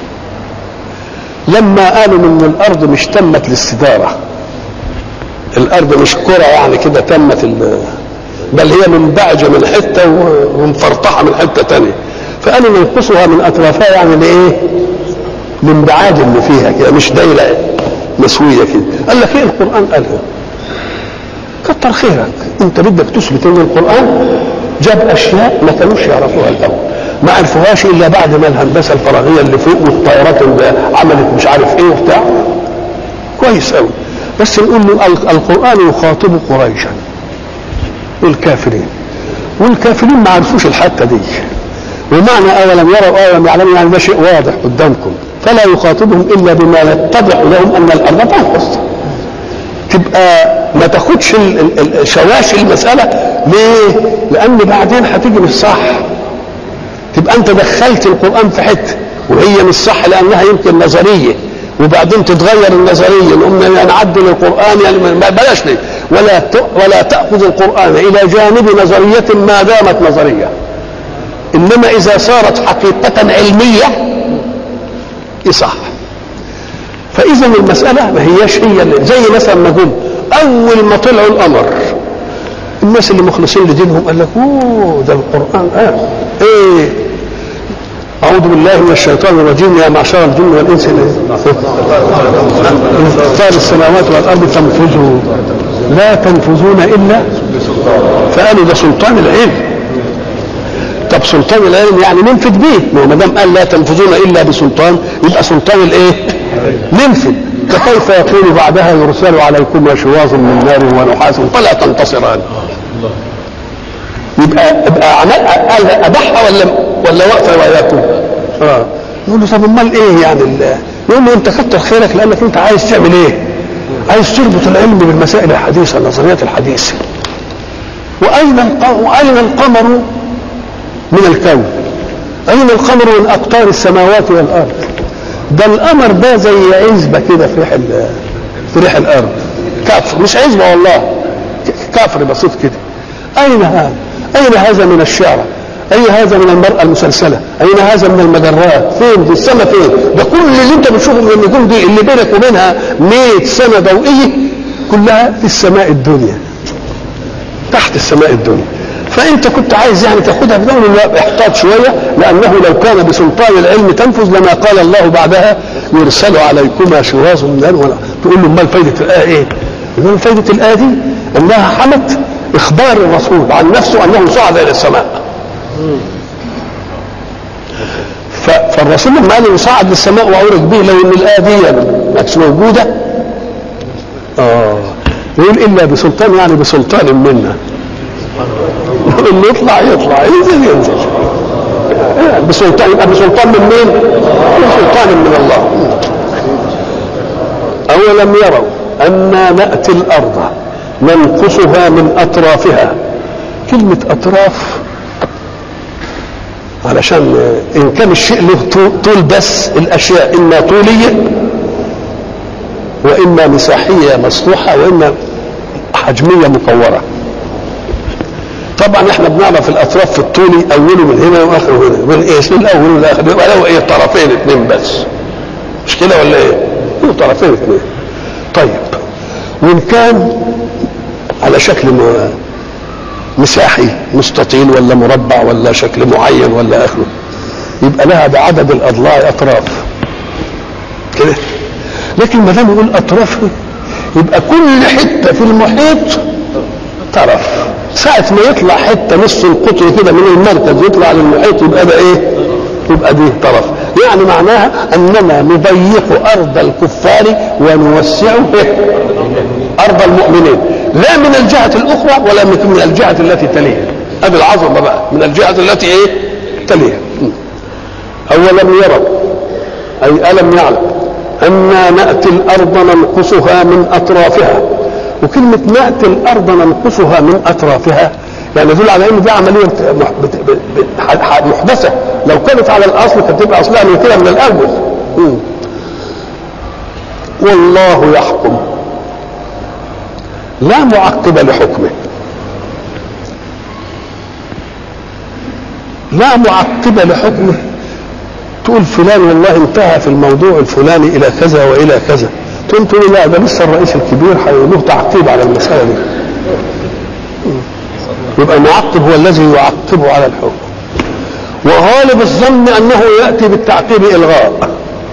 لما قالوا ان الارض مش تمت للسداره الارض مش كره يعني كده تمت ال- بل هي منبعجه من حته و- ومفرطحه من حته تانية فقالوا ننقصها من اطرافها يعني لايه؟ الانبعاج اللي فيها كده مش دايره مسويه كده قال لك ايه القران قالها كتر خيرك انت بدك تثبت ان القران جاب اشياء ما كانوش يعرفوها الاول ما عرفوهاش الا بعد ما الهندسه الفراغيه اللي فوق والطيارات اللي عملت مش عارف ايه وبتاع كويس قوي بس نقول له ال- القران يخاطب قريشا والكافرين والكافرين ما عرفوش الحته دي ومعنى اولم يروا اولم يعلموا يعني ده شيء واضح قدامكم فلا يخاطبهم الا بما يتضح لهم ان الارض تنقص تبقى ما تاخدش ال- ال- ال- شواشي المساله ليه؟ لان بعدين هتيجي مش صح تبقى انت دخلت القران في حته وهي مش صح لانها يمكن نظريه وبعدين تتغير النظريه نقوم نعدل القران يعني ما بلاش ليه ولا ت- ولا تاخذ القران الى جانب نظريه ما دامت نظريه انما اذا صارت حقيقه علميه يصح فاذا المساله ما هياش هي اللي زي مثلا ما جم اول ما طلعوا القمر الناس اللي مخلصين لدينهم قال لك اوه ده القران قال ايه أعوذ بالله من الشيطان الرجيم يا معشر الجن والإنس قال السماوات والأرض تنفذوا لا تنفذون إلا فقالوا ده سلطان العلم طب سلطان العلم يعني ننفذ به ما هو ما دام قال لا تنفذون الا بسلطان يبقى سلطان الايه؟ ننفذ فكيف يقول بعدها يرسل عليكم شواظ من نار ونحاس فلا تنتصران يبقى يبقى عمل قال اباحها ولا ولا واقفه وياكم؟ اه يقول له طب امال ايه يعني ال- يقول له انت كتر خيرك لانك انت عايز تعمل ايه؟ عايز تربط العلم بالمسائل الحديثه النظريات الحديثه واين الق- واين القمر من الكون أين القمر من أقطار السماوات والأرض ده القمر ده زي عزبة كده في ريح ال- في ريح الأرض كفر مش عزبة والله ك- كفر بسيط كده أين هذا أين هذا من الشعرة أين هذا من المرأة المسلسلة أين هذا من المجرات فين في السماء فين ده كل اللي أنت بتشوفه من النجوم دي اللي بينك وبينها 100 سنة ضوئية كلها في السماء الدنيا تحت السماء الدنيا فانت كنت عايز يعني تاخدها بدون لا احتاط شويه لانه لو كان بسلطان العلم تنفذ لما قال الله بعدها يرسل عليكما شواظ من نار ولا تقول له امال فايده الايه ايه؟ إذن فائدة الآية دي أنها حمت إخبار الرسول عن نفسه أنه صعد إلى السماء ف- فالرسول لما قال انه صعد للسماء وعرج به لو ان الايه دي ما كانتش موجوده اه يقول الا بسلطان يعني بسلطان منا اللي يطلع يطلع ينزل ينزل بسلطان يبقى بسلطان من مين؟ بسلطان من الله أولم يروا أنا نأتي الأرض ننقصها من أطرافها كلمة أطراف علشان إن كان الشيء له طو- طول بس الأشياء إما طولية وإما مساحية مسطوحة وإما حجمية مكورة طبعا احنا بنعرف الاطراف في الطولي اوله من هنا واخره هنا من ايه من الاول والاخر يبقى له ايه طرفين اثنين بس مش كده ولا ايه؟ له طرفين اثنين طيب وان كان على شكل م- مساحي مستطيل ولا مربع ولا شكل معين ولا اخره يبقى لها بعدد الاضلاع اطراف كده لكن ما دام يقول اطراف يبقى كل حته في المحيط طرف ساعة ما يطلع حتة نص القطر كده من المركز يطلع للمحيط يبقى ده ايه؟ يبقى دي طرف يعني معناها اننا نضيق ارض الكفار ونوسعه إيه؟ ارض المؤمنين لا من الجهة الاخرى ولا من من الجهة التي تليها هذه العظمة بقى من الجهة التي ايه؟ تليها أولم يروا أي ألم يعلم أنا نأتي الأرض ننقصها من أطرافها وكلمة نأتي الأرض ننقصها من أطرافها يعني يدل على أن دي عملية بت- مح- بت- بت- بت- ح- محدثة لو كانت على الأصل كانت تبقى أصلها من كده من الأول مم. والله يحكم لا معقب لحكمه لا معقب لحكمه تقول فلان والله انتهى في الموضوع الفلاني الى كذا والى كذا تقوم تقول لا ده لسه الرئيس الكبير له تعقيب على المساله دي يبقى المعقب هو الذي يعقبه على الحكم وغالب الظن انه ياتي بالتعقيب الغاء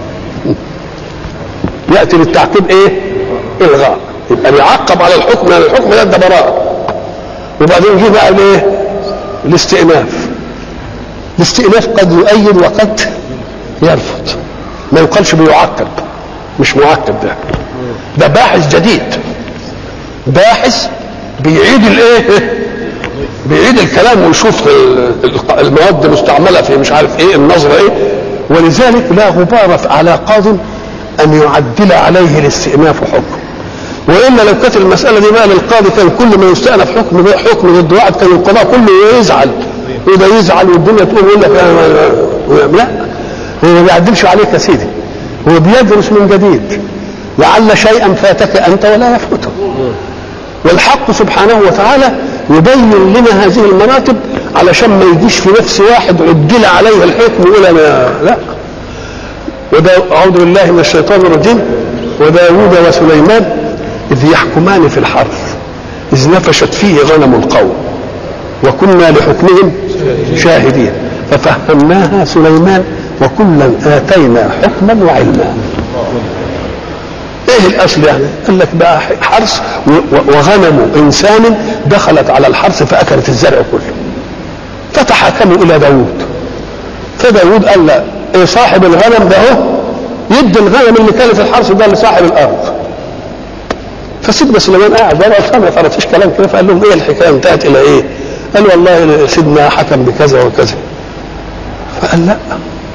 ياتي بالتعقيب ايه الغاء يبقى بيعقب على الحكم لان الحكم ده ده براءه وبعدين جه بقى الايه الاستئناف الاستئناف قد يؤيد وقد يرفض ما يقالش بيعقب مش معقب ده ده باحث جديد باحث بيعيد الايه بيعيد الكلام ويشوف ال- ال- المواد المستعمله في مش عارف ايه النظره ايه ولذلك لا غبار على قاض ان يعدل عليه الاستئناف حكم والا لو كانت المساله دي بقى للقاضي كان كل ما يستأنف حكم بقى حكم ضد واحد كان القضاء كله يزعل وده يزعل والدنيا تقوم يقول لك أنا- لا هو ما بيعدلش عليك يا سيدي هو بيدرس من جديد لعل شيئا فاتك انت ولا يفوته والحق سبحانه وتعالى يبين لنا هذه المراتب علشان ما يجيش في نفس واحد عدل عليه الحكم يقول انا لا ودا اعوذ بالله من الشيطان الرجيم وداوود وسليمان اذ يحكمان في الحرث اذ نفشت فيه غنم القوم وكنا لحكمهم شاهدين ففهمناها سليمان وكلا اتينا حكما وعلما ايه الاصل يعني قال لك بقى حرث و- و- وغنم انسان دخلت على الحرث فاكلت الزرع كله فتحاكموا الى داوود فداوود قال لا إيه صاحب الغنم ده هو يدي الغنم اللي كان في الحرث ده لصاحب الارض فسيدنا سليمان قاعد بقى قال ما فيش كلام كده فقال لهم ايه الحكايه انتهت الى ايه؟ قال والله سيدنا حكم بكذا وكذا فقال لا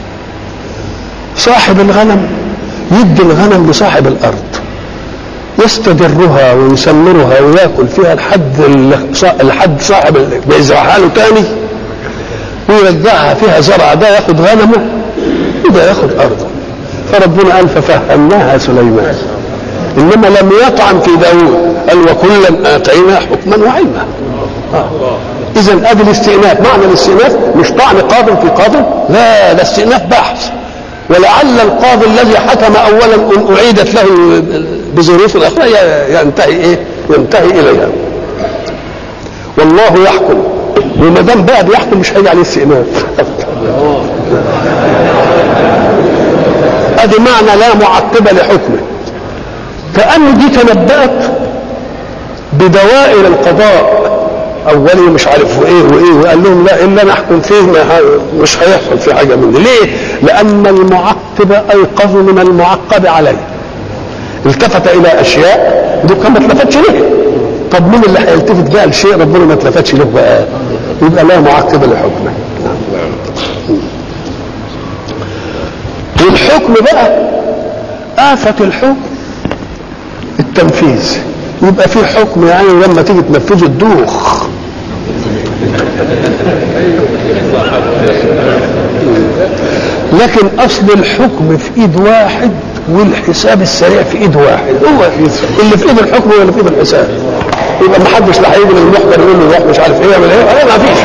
صاحب الغنم يدي الغنم لصاحب الارض يستدرها ويسمرها وياكل فيها لحد ال- لحد صاحب ال- بيزرعها له تاني ويرجعها فيها زرع ده ياخد غنمه وده ياخد ارضه فربنا قال ففهمناها سليمان انما لم يطعن في داوود قال وكلا اتينا حكما وعلما آه. اذا ادي الاستئناف معنى الاستئناف مش طعن قاض في قاض لا ده استئناف بحث ولعل القاضي الذي حكم اولا ان اعيدت له بظروف اخرى ي- ينتهي ايه ينتهي اليها والله يحكم وما دام بقى بيحكم مش هيجي عليه استئناف ادي معنى لا معقب لحكمه كأن دي تنبأت بدوائر القضاء اولي مش عارف وايه وايه وقال لهم لا الا انا احكم فيه ما ه- مش هيحصل فيه حاجه مني ليه؟ لان المعقب ايقظ من المعقب عليه التفت الى اشياء دي كان ما اتلفتش ليه طب مين اللي هيلتفت بقى لشيء ربنا ما اتلفتش له بقى يبقى لا معقب لحكمه والحكم بقى آفة الحكم التنفيذ يبقى في حكم يعني لما تيجي تنفذه تدوخ لكن اصل الحكم في ايد واحد والحساب السريع في ايد واحد هو اللي في ايد الحكم ولا في ايد الحساب يبقى ما حدش لا هيجي للمحضر يقول له روح مش عارف ايه يعمل ايه لا ما فيش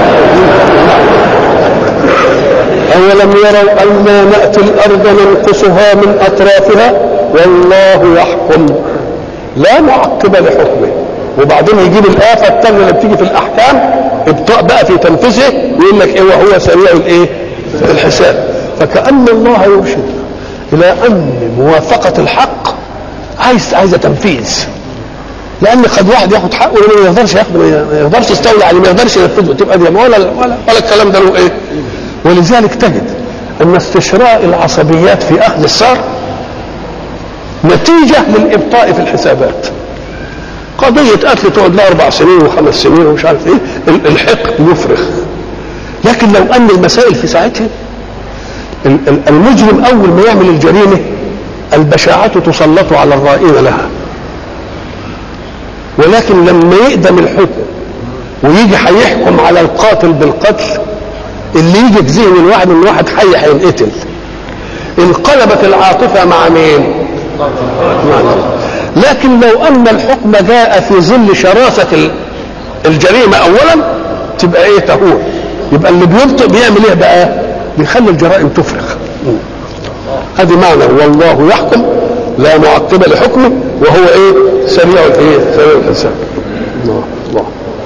أولم يروا أنا نأتي الأرض ننقصها من أطرافها والله يحكم لا معقب لحكمه وبعدين يجيب الآفة التانية اللي بتيجي في الأحكام ابطاء بقى في تنفيذه ويقول لك إيه وهو سريع الإيه؟ الحساب فكأن الله يرشد إلى أن موافقة الحق عايز عايزة تنفيذ لان قد واحد ياخد حقه وما يقدرش ياخد ما يقدرش يستولي عليه ما يقدرش ينفذه تبقى دي ولا ولا ولا الكلام ده له ايه ولذلك تجد ان استشراء العصبيات في اخذ الثار نتيجه للابطاء في الحسابات قضية قتل تقعد لها أربع سنين وخمس سنين ومش عارف إيه ال- الحقد يفرخ لكن لو أن المسائل في ساعتها ال- ال- المجرم أول ما يعمل الجريمة البشاعة تسلط على الرائين لها ولكن لما يقدم الحكم ويجي هيحكم على القاتل بالقتل اللي يجي في ذهن الواحد ان واحد حي هينقتل انقلبت العاطفه مع مين؟ مع الله. لكن لو ان الحكم جاء في ظل شراسه ال- الجريمه اولا تبقى ايه تهون يبقى اللي بيبطئ بيعمل ايه بقى؟ بيخلي الجرائم تفرخ هذه معنى والله يحكم لا معقب لحكمه وهو ايه سريع الايه سريع الحساب الله الله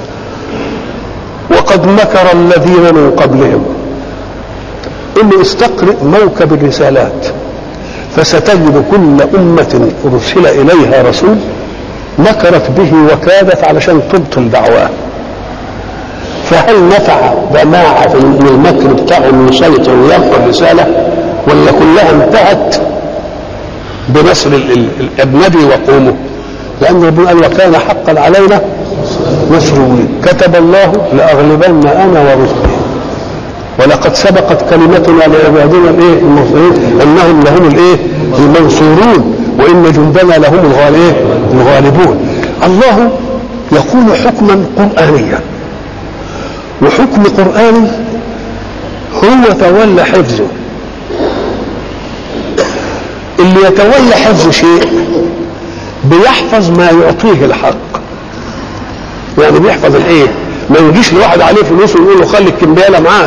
وقد مكر الذين من قبلهم انه استقرئ موكب الرسالات فستجد كل أمة أرسل إليها رسول مكرت به وكادت علشان تبطل دعواه فهل نفع جماعة في المكر بتاعهم يسيطر ويرفع الرسالة ولا كلها انتهت بنصر ال- ال- النبي وقومه لأن ربنا قال وكان حقا علينا نصر المؤمنين كتب الله لأغلبن أنا ورسلي ولقد سبقت كلمتنا لعبادنا الايه المرسلين انهم لهم الايه المنصورون وان جندنا لهم الغال- إيه؟ الغالبون الله يقول حكما قرانيا وحكم قراني هو تولى حفظه اللي يتولى حفظ شيء بيحفظ ما يعطيه الحق يعني بيحفظ الايه ما يجيش لواحد عليه فلوس ويقول له خلي الكمبياله معاك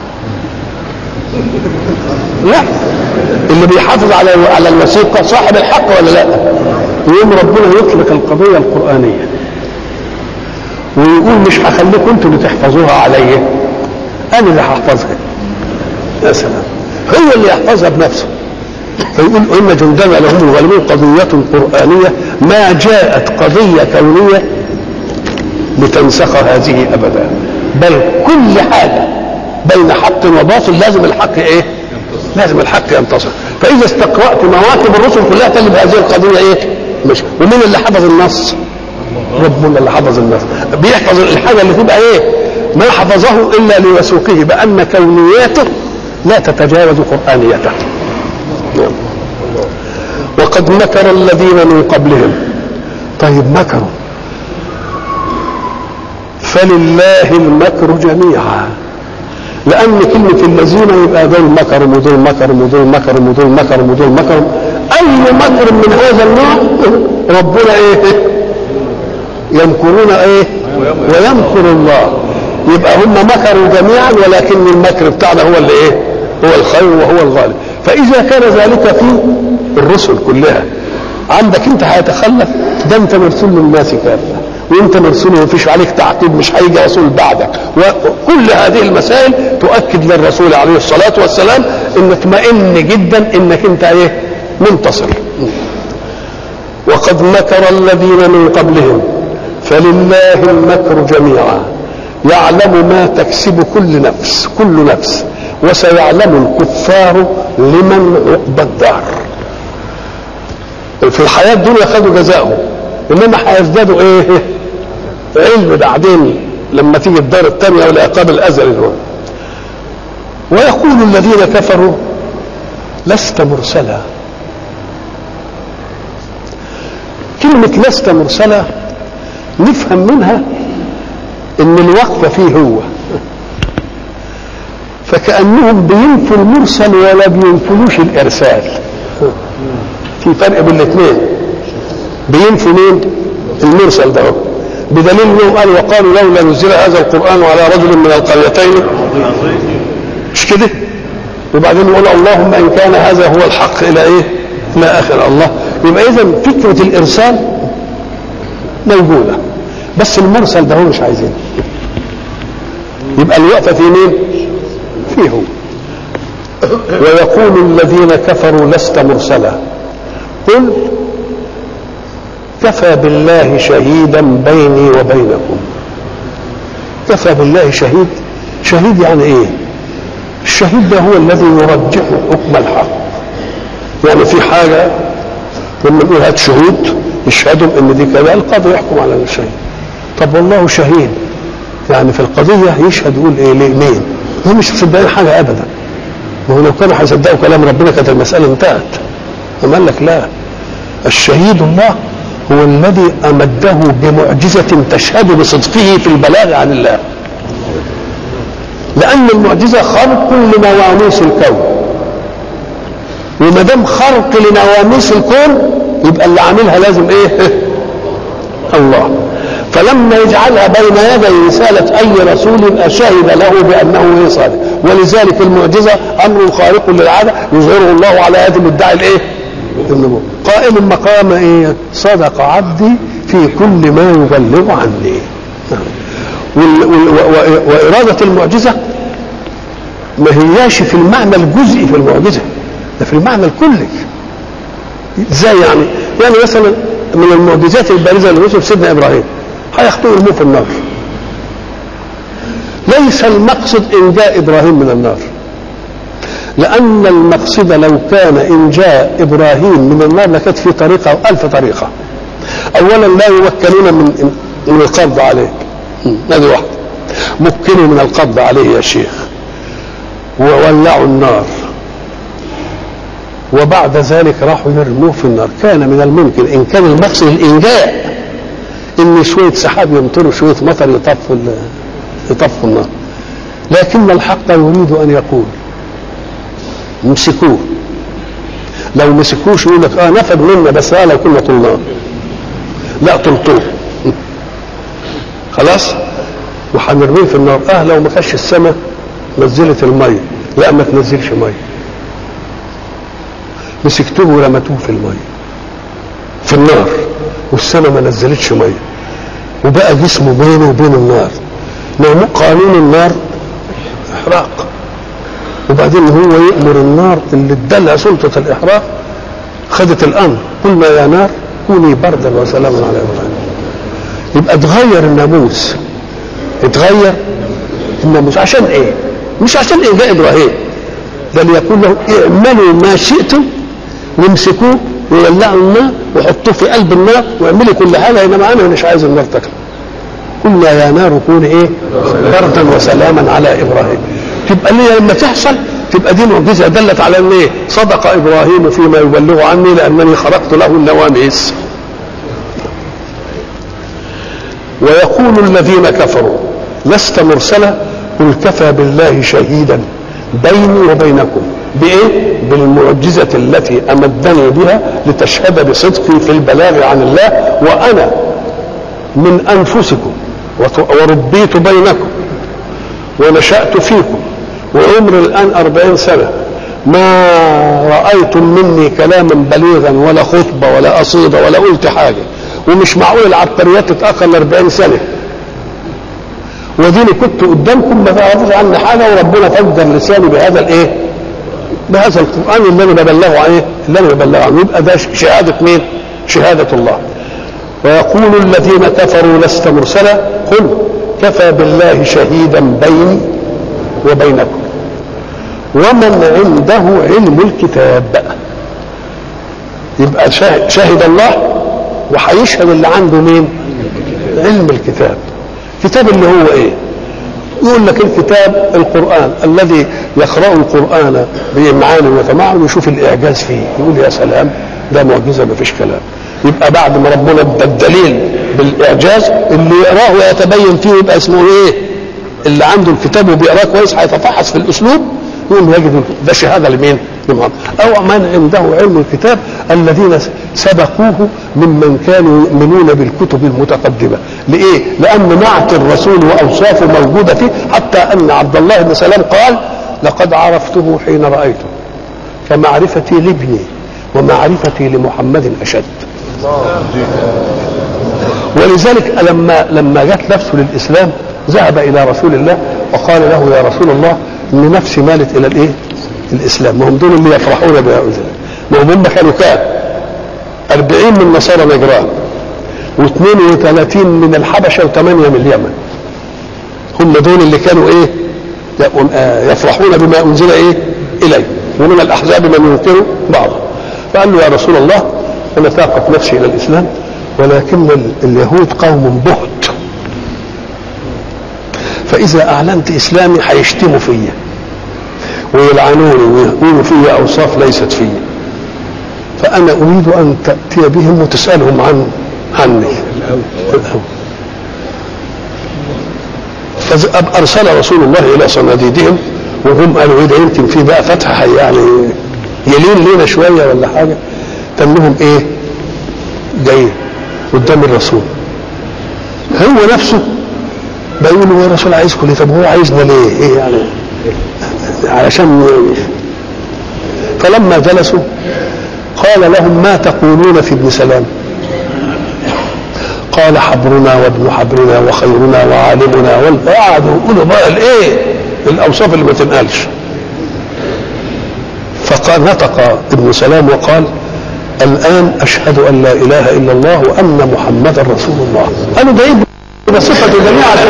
لا اللي بيحافظ على على الوثيقه صاحب الحق ولا لا يقوم ربنا يطلق القضيه القرانيه ويقول مش هخليكم انتوا اللي تحفظوها عليا انا اللي هحفظها يا سلام هو اللي يحفظها بنفسه فيقول ان جندنا لهم الغالبون قضيه قرانيه ما جاءت قضيه كونيه لتنسخ هذه ابدا بل كل حاجه بين حق وباطل لازم الحق ايه؟ لازم الحق ينتصر فاذا استقرات مواكب الرسل كلها تجد هذه القضيه ايه؟ مش ومين اللي حفظ النص؟ ربنا اللي حفظ النص بيحفظ الحاجه اللي تبقى ايه؟ ما حفظه الا لوثوقه بان كونياته لا تتجاوز قرانيته نعم. وقد مكر الذين من قبلهم طيب مكروا فلله المكر جميعا لان كلمه الذين يبقى دول مكروا ودول مكروا ودول مكروا ودول مكروا ودول مكروا اي مكر من هذا النوع ربنا ايه يمكرون ايه ويمكر الله يبقى هم مكروا جميعا ولكن المكر بتاعنا هو اللي ايه هو الخير وهو الغالب فاذا كان ذلك في الرسل كلها عندك انت هيتخلف ده انت مرسول للناس كافه وانت مرسول ومفيش عليك تعقيب مش هيجي رسول بعدك وكل هذه المسائل تؤكد للرسول عليه الصلاه والسلام ان اطمئن جدا انك انت ايه منتصر وقد مكر الذين من قبلهم فلله المكر جميعا يعلم ما تكسب كل نفس كل نفس وسيعلم الكفار لمن عقبى الدار في الحياة الدنيا خدوا جزاءهم إنما هيزدادوا إيه علم بعدين لما تيجي الدار الثانية والعقاب الأزلي دول ويقول الذين كفروا لست مرسلا كلمة لست مرسلا نفهم منها ان الوقف فيه هو فكأنهم بينفوا المرسل ولا بينفلوش الإرسال في فرق بين الاثنين بينفوا مين المرسل ده بدليل انهم قالوا وقالوا لولا نزل هذا القرآن على رجل من القريتين مش كده وبعدين يقول اللهم ان كان هذا هو الحق الى ايه الى اخر الله يبقى اذا فكره الارسال موجوده بس المرسل ده هو مش عايزينه يبقى الوقفه في مين فيه هو ويقول الذين كفروا لست مرسلا قل كفى بالله شهيدا بيني وبينكم كفى بالله شهيد شهيد يعني ايه الشهيد ده هو الذي يرجح حكم الحق يعني في حاجة لما نقول هات شهود يشهدوا ان دي كذا القاضي يحكم على الشهيد طب والله شهيد يعني في القضية يشهد يقول ايه ليه مين هم مش مصدقين حاجة ابدا ما هو لو كانوا هيصدقوا كلام ربنا كانت المسألة انتهت أما قال لك لا الشهيد الله هو الذي أمده بمعجزة تشهد بصدقه في البلاغ عن الله لأن المعجزة خرق لنواميس الكون وما دام خرق لنواميس الكون يبقى اللي عاملها لازم ايه؟ الله فلما يجعلها بين يدي رسالة أي رسول يبقى شهد له بأنه إيه صادق ولذلك المعجزة أمر خارق للعادة يظهره الله على يد مدعي الإيه؟ النبوة قائم مقام إيه؟ صدق عبدي في كل ما يبلغ عني وال- وال- و- وإرادة المعجزة ما هياش في المعنى الجزئي في المعجزة ده في المعنى الكلي ازاي يعني؟ يعني مثلا من المعجزات البارزة ليوسف سيدنا إبراهيم هياخدوه يرموه في النار ليس المقصد إنجاء إبراهيم من النار لأن المقصد لو كان إنجاء إبراهيم من النار لكانت في طريقة أو ألف طريقة أولا لا يمكنون من من القبض عليه هذه واحدة مكنوا من القبض عليه يا شيخ وولعوا النار وبعد ذلك راحوا يرموه في النار كان من الممكن ان كان المقصد الانجاء ان شويه سحاب يمطروا شويه مطر يطفوا ال- يطفوا النار لكن الحق يريد ان يقول امسكوه لو مسكوش يقول لك اه نفد منا بس اه لو كنا طلناه لا طلتوه خلاص وهنرميه في النار اه لو ما كانش السماء نزلت الميه لا ما تنزلش ميه مسكتوه ورمتوه في الميه في النار والسماء ما نزلتش ميه وبقى جسمه بينه وبين النار ما هو قانون النار احراق وبعدين هو يأمر النار اللي ادالها سلطة الإحراق خدت الأمر قلنا يا نار كوني بردا وسلاما على إبراهيم يبقى اتغير الناموس اتغير الناموس عشان ايه؟ مش عشان إنجاء إبراهيم بل يقول له اعملوا ما شئتم وامسكوه وولعوا النار وحطوه في قلب النار واعملوا كل حاجه انما انا مش عايز النار تاكله قلنا يا نار كوني ايه بردا وسلاما على ابراهيم تبقى ليه لما تحصل تبقى دي معجزه دلت على ان ايه صدق ابراهيم فيما يبلغ عني لانني خرقت له النواميس ويقول الذين كفروا لست مرسلا قل كفى بالله شهيدا بيني وبينكم بايه بالمعجزه التي امدني بها لتشهد بصدقي في البلاغ عن الله وانا من انفسكم وت- وربيت بينكم ونشأت فيكم وعمري الآن أربعين سنة ما رأيتم مني كلاما بليغا ولا خطبة ولا قصيدة ولا قلت حاجة ومش معقول العبقريات تتأخر لأربعين سنة وديني كنت قدامكم ما تعرفوش عني حاجة وربنا فجر لساني بهذا الإيه؟ بهذا القرآن اللي أنا ببلغه عنه اللي أنا ببلغه عنه يبقى ده شهادة مين؟ شهادة الله ويقول الذين كفروا لست مرسلا قل كفى بالله شهيدا بيني وبينكم ومن عنده علم الكتاب يبقى شاهد, شاهد الله وهيشهد اللي عنده مين علم الكتاب كتاب اللي هو ايه يقول لك الكتاب القرآن الذي يقرأ القرآن بإمعان وتمعن ويشوف الإعجاز فيه يقول يا سلام ده معجزة ما فيش كلام يبقى بعد ما ربنا ادى الدليل بالإعجاز اللي يقراه ويتبين فيه يبقى اسمه إيه؟ اللي عنده الكتاب وبيقراه كويس هيتفحص في الأسلوب يقوم يجد ده شهادة لمين؟ لمحمد أو من عنده علم الكتاب الذين سبقوه ممن كانوا يؤمنون بالكتب المتقدمة لإيه؟ لأن نعت الرسول وأوصافه موجودة فيه حتى أن عبد الله بن سلام قال لقد عرفته حين رأيته فمعرفتي لابني ومعرفتي لمحمد أشد ولذلك لما لما جت نفسه للإسلام ذهب إلى رسول الله وقال له يا رسول الله إن نفسي مالت إلى الإيه؟ الإسلام ما هم دول اللي يفرحون بها ما هم هم كانوا كام؟ أربعين من نصارى نجران واثنين وثلاثين من الحبشة وثمانية من اليمن هم دول اللي كانوا ايه يفرحون بما انزل ايه اليه ومن الاحزاب من ينكر بعضه فقال له يا رسول الله انا ثاقت نفسي الى الاسلام ولكن اليهود قوم بهت فاذا اعلنت اسلامي هيشتموا فيا ويلعنوني ويقولوا فيا اوصاف ليست فيا فانا اريد ان تاتي بهم وتسالهم عن عني الأول فارسل رسول الله الى صناديدهم وهم قالوا ايه ده يمكن في بقى فتح يعني يلين لينا شويه ولا حاجه تنهم ايه جاي قدام الرسول هو نفسه بيقول له يا رسول عايزكم ليه طب هو عايزنا ليه ايه يعني علشان فلما جلسوا قال لهم ما تقولون في ابن سلام قال حبرنا وابن حبرنا وخيرنا وعالمنا وقعدوا يقولوا بقى الايه الاوصاف اللي ما تنقالش فقال نطق ابن سلام وقال الان اشهد ان لا اله الا الله وان محمدا رسول الله قالوا ده ايه ده صفه جميع عشان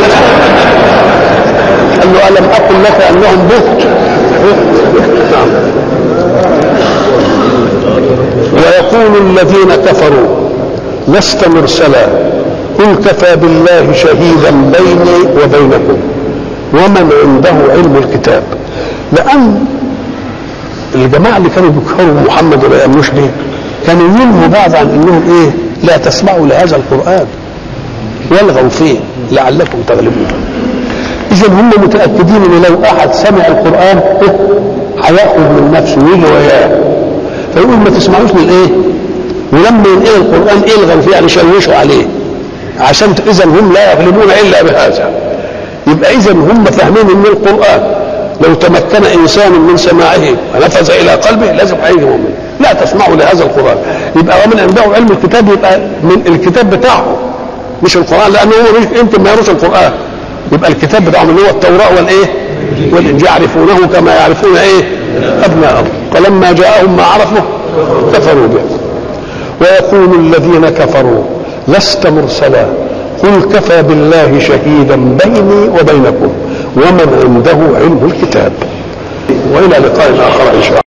قال له الم اقل لك انهم بهت نعم ويقول الذين كفروا لست مرسلا قل كفى بالله شهيدا بيني وبينكم ومن عنده علم الكتاب لان الجماعه اللي كانوا بيكفروا محمد ولا يامنوش به كانوا ينهوا بعض عن انهم ايه لا تسمعوا لهذا القران والغوا فيه لعلكم تغلبون اذا هم متاكدين ان لو احد سمع القران هياخذ من نفسه ويجي وياه فيقول ما تسمعوش للايه ولما ينقل القران الغوا فيه يعني شوشوا عليه عشان اذا هم لا يغلبون الا بهذا يبقى اذا هم فاهمين ان القران لو تمكن انسان من سماعه ونفذ الى قلبه لازم هيجي مؤمن لا تسمعوا لهذا القران يبقى ومن عنده علم الكتاب يبقى من الكتاب بتاعه مش القران لانه هو مش يمكن ما يروش القران يبقى الكتاب بتاعهم اللي هو التوراه والايه؟ والانجيل يعرفونه كما يعرفون ايه؟ ابناءهم فلما جاءهم ما عرفوا كفروا به ويقول الذين كفروا لست مرسلا قل كفى بالله شهيدا بيني وبينكم ومن عنده علم الكتاب والى لقاء اخر ان شاء الله